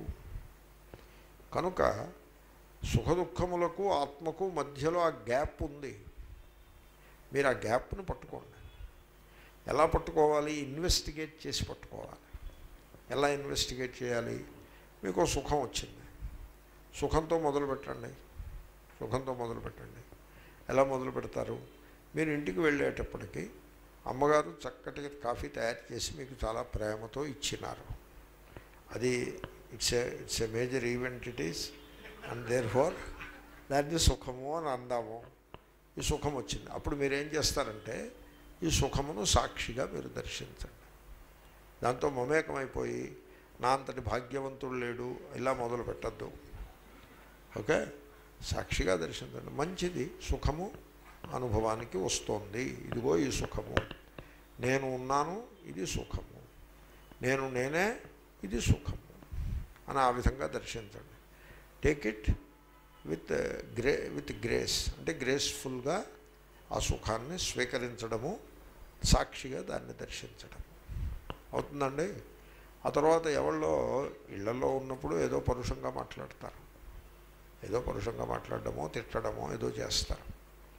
కనుక సుఖదుఖములకు ఆత్మకు మధ్యలో ఆ గ్యాప్ ఉంది మీరు ఆ గ్యాప్ను పట్టుకోండి ఎలా పట్టుకోవాలి ఇన్వెస్టిగేట్ చేసి పట్టుకోవాలి ఎలా ఇన్వెస్టిగేట్ చేయాలి మీకు సుఖం వచ్చింది సుఖంతో మొదలు పెట్టండి సుఖంతో మొదలు పెట్టండి ఎలా మొదలు పెడతారు మీరు ఇంటికి వెళ్ళేటప్పటికి అమ్మగారు చక్కటి కాఫీ తయారు చేసి మీకు చాలా ప్రేమతో ఇచ్చినారు అది it's a it's a major event it is and therefore దాన్ని సుఖము అని అందాము ఈ సుఖం వచ్చింది అప్పుడు మీరు ఏం చేస్తారంటే ఈ సుఖమును సాక్షిగా మీరు దర్శించండి దాంతో మమేకమైపోయి నా అంతటి భాగ్యవంతుడు లేడు ఇలా మొదలు పెట్టద్దు ఓకే సాక్షిగా దర్శించండి మంచిది సుఖము అనుభవానికి వస్తోంది ఇదిగో ఈ సుఖము నేను ఉన్నాను ఇది సుఖము నేను నేనే ఇది సుఖము అని ఆ విధంగా దర్శించండి take it with grey with grace అంటే గ్రేస్ఫుల్గా ఆ సుఖాన్ని స్వీకరించడము సాక్షిగా దాన్ని దర్శించడం అవుతుందండి ఆ తర్వాత ఎవరిలో ఇళ్లలో ఉన్నప్పుడు ఏదో పరుషంగా మాట్లాడతారు ఏదో పరుషంగా మాట్లాడడమో తిట్టడమో ఏదో చేస్తారు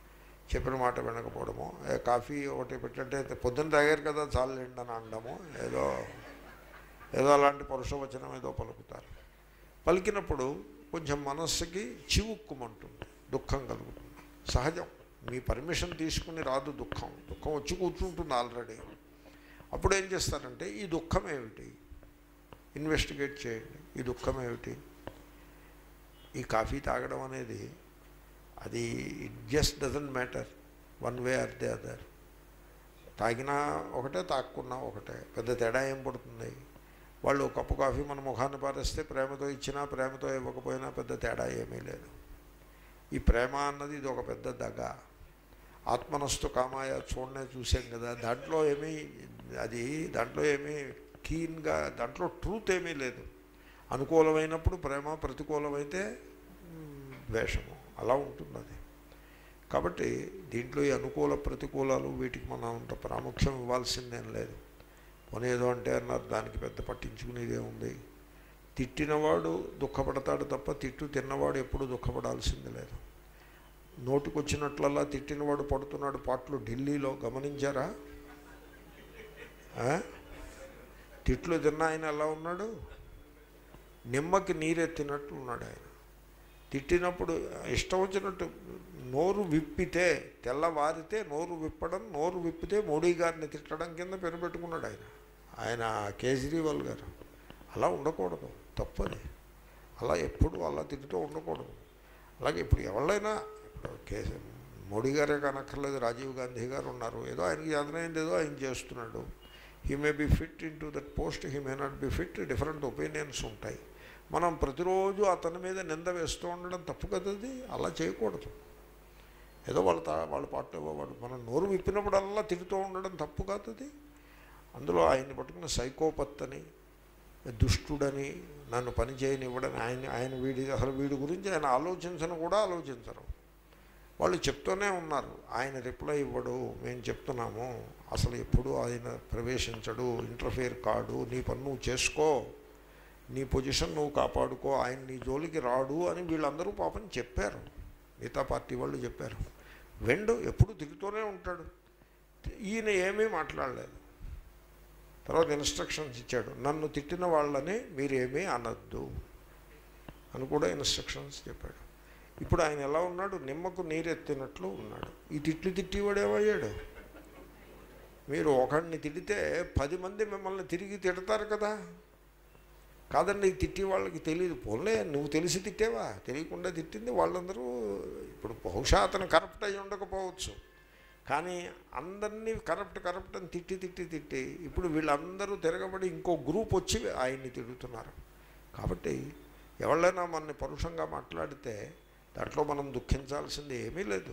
చెప్పిన మాట వినకపోవడము ఏ కాఫీ ఒకటి పెట్టంటే పొద్దున్న తాగారు కదా చాలండి అని అనడము ఏదో ఏదో అలాంటి పరుషవచనం ఏదో పలుకుతారు పలికినప్పుడు కొంచెం మనస్సుకి చివుక్కుమంటుంది దుఃఖం కలుగుతుంది సహజం మీ పర్మిషన్ తీసుకుని రాదు దుఃఖం దుఃఖం వచ్చి కూర్చుంటుంది ఆల్రెడీ అప్పుడు ఏం చేస్తారంటే ఈ దుఃఖం ఏమిటి ఇన్వెస్టిగేట్ చేయండి ఈ దుఃఖం ఏమిటి ఈ కాఫీ తాగడం అనేది అది it just doesn't matter one way or the other తాగినా ఒకటే తాక్కున్నా ఒకటే పెద్ద తేడా ఏం పడుతుంది వాళ్ళు ఒక కప్పు కాఫీ మన ముఖాన్ని పారేస్తే ప్రేమతో ఇచ్చినా ప్రేమతో ఇవ్వకపోయినా పెద్ద తేడా ఏమీ లేదు ఈ ప్రేమ అన్నది ఇది ఒక పెద్ద దగ ఆత్మనస్తు కామాయ చూడనే చూసాం కదా దాంట్లో ఏమీ అది దాంట్లో ఏమీ కీన్గా దాంట్లో ట్రూత్ ఏమీ లేదు అనుకూలమైనప్పుడు ప్రేమ ప్రతికూలమైతే మ్, ద్వేషము అలా ఉంటుంది అది కాబట్టి దీంట్లో ఈ అనుకూల ప్రతికూలాలు వీటికి మనం అంత ప్రాముఖ్యం ఇవ్వాల్సిందేం లేదు కొనేదో అంటే అన్నారు దానికి పెద్ద పట్టించుకునేదే ఉంది తిట్టినవాడు దుఃఖపడతాడు తప్ప తిట్టు తిన్నవాడు ఎప్పుడు దుఃఖపడాల్సింది లేదు నోటికొచ్చినట్లల్లా తిట్టినవాడు పడుతున్నాడు పాటలు ఢిల్లీలో గమనించారా ఆ? తిట్లు తిన్న ఆయన ఎలా ఉన్నాడు నిమ్మకి నీరెత్తినట్టు ఉన్నాడు ఆయన తిట్టినప్పుడు ఇష్టం వచ్చినట్టు నోరు విప్పితే తెల్లవారితే నోరు విప్పడం నోరు విప్పితే మోడీ గారిని తిట్టడం కింద పెట్టుకున్నాడు ఆయన ఆయన కేజ్రీవాల్ గారు అలా ఉండకూడదు తప్పది అలా ఎప్పుడు అలా తిట్టుతూ ఉండకూడదు అలాగే ఇప్పుడు ఎవరైనా ఇప్పుడు కేసీ మోడీ గారే కానక్కర్లేదు రాజీవ్ గాంధీ గారు ఉన్నారు ఏదో ఆయనకి అదనైంది ఏదో ఆయన చేస్తున్నాడు he may be fit into that post he may not be fit different opinions ఉంటాయి మనం ప్రతిరోజు అతని మీద నింద వేస్తూ ఉండడం తప్పు కదా అది అలా చేయకూడదు ఏదో వాళ్ళ తా వాళ్ళ పాటలో వాడు మనం నోరు విప్పినప్పుడల్లా తిడుతూ ఉండడం తప్పు కాదు అది అందులో ఆయన్ని పట్టుకున్న సైకోపత్ అని దుష్టుడని నన్ను పని చేయనివ్వడని ఆయన ఆయన వీడి అసలు వీడి గురించి ఆయన ఆలోచించను కూడా ఆలోచించరు వాళ్ళు చెప్తూనే ఉన్నారు ఆయన రిప్లై ఇవ్వడు మేము చెప్తున్నాము అసలు ఎప్పుడు ఆయన ప్రవేశించడు ఇంటర్ఫియర్ కాడు నీ పని నువ్వు చేసుకో నీ పొజిషన్ నువ్వు కాపాడుకో ఆయన నీ జోలికి రాడు అని వీళ్ళందరూ పాపం చెప్పారు మిగతా పార్టీ వాళ్ళు చెప్పారు వెండు ఎప్పుడు తిరుగుతూనే ఉంటాడు ఈయన ఏమీ మాట్లాడలేదు తర్వాత ఇన్స్ట్రక్షన్స్ ఇచ్చాడు నన్ను తిట్టిన వాళ్ళని మీరేమీ అనద్దు అని కూడా ఇన్స్ట్రక్షన్స్ చెప్పాడు ఇప్పుడు ఆయన ఎలా ఉన్నాడు నిమ్మకు నీరెత్తినట్లు ఉన్నాడు ఈ తిట్లు తిట్టివాడు ఏమయ్యాడు మీరు ఒకడిని తిడితే పది మంది మిమ్మల్ని తిరిగి తిడతారు కదా కాదండి ఈ తిట్టి వాళ్ళకి తెలియదు పోలే నువ్వు తెలిసి తిట్టేవా తెలియకుండా తిట్టింది వాళ్ళందరూ ఇప్పుడు బహుశా అతను కరప్ట్ అయి ఉండకపోవచ్చు కానీ అందరినీ కరప్ట్ కరప్ట్ అని తిట్టి తిట్టి తిట్టి ఇప్పుడు వీళ్ళందరూ తిరగబడి ఇంకో గ్రూప్ వచ్చి ఆయన్ని తిడుతున్నారు కాబట్టి ఎవళ్ళైనా మనని పరుషంగా మాట్లాడితే దాంట్లో మనం దుఃఖించాల్సింది ఏమీ లేదు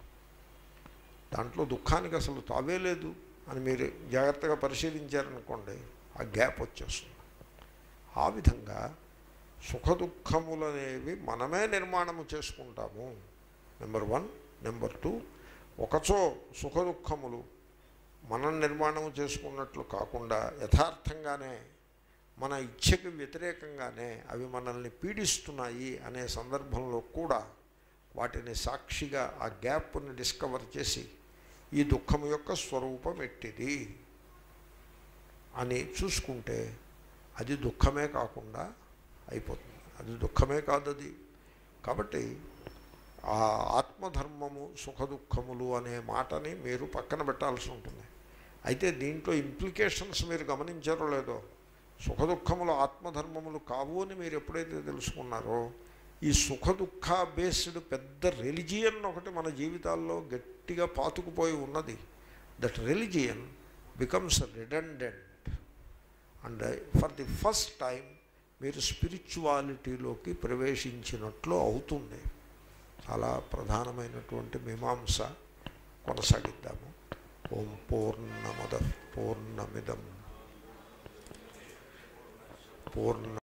దాంట్లో దుఃఖానికి అసలు తావే లేదు అని మీరు జాగ్రత్తగా పరిశీలించారనుకోండి ఆ గ్యాప్ వచ్చేస్తుంది ఆ విధంగా సుఖ దుఃఖములనేవి మనమే నిర్మాణము చేసుకుంటాము నెంబర్ వన్ నెంబర్ టూ ఒకచో సుఖ దుఃఖములు మనం నిర్మాణం చేసుకున్నట్లు కాకుండా యథార్థంగానే మన ఇచ్ఛకి వ్యతిరేకంగానే అవి మనల్ని పీడిస్తున్నాయి అనే సందర్భంలో కూడా వాటిని సాక్షిగా ఆ గ్యాప్ని డిస్కవర్ చేసి ఈ దుఃఖం యొక్క స్వరూపం ఎట్టిది అని చూసుకుంటే అది దుఃఖమే కాకుండా అయిపోతుంది అది దుఃఖమే కాదు అది కాబట్టి ఆ ఆత్మధర్మము సుఖ దుఃఖములు అనే మాటని మీరు పక్కన పెట్టాల్సి ఉంటుంది అయితే దీంట్లో ఇంప్లికేషన్స్ మీరు గమనించారో లేదో సుఖ దుఃఖములు ఆత్మధర్మములు కావు అని మీరు ఎప్పుడైతే తెలుసుకున్నారో ఈ సుఖ దుఃఖ బేస్డ్ పెద్ద రెలిజియన్ ఒకటి మన జీవితాల్లో గట్టిగా పాతుకుపోయి ఉన్నది that religion becomes redundant and for the first time మీరు స్పిరిచువాలిటీలోకి ప్రవేశించినట్లు అవుతుంది చాలా ప్రధానమైనటువంటి మీమాంస కొనసాగిద్దాము ఓం పూర్ణమద పూర్ణమిదం పూర్ణ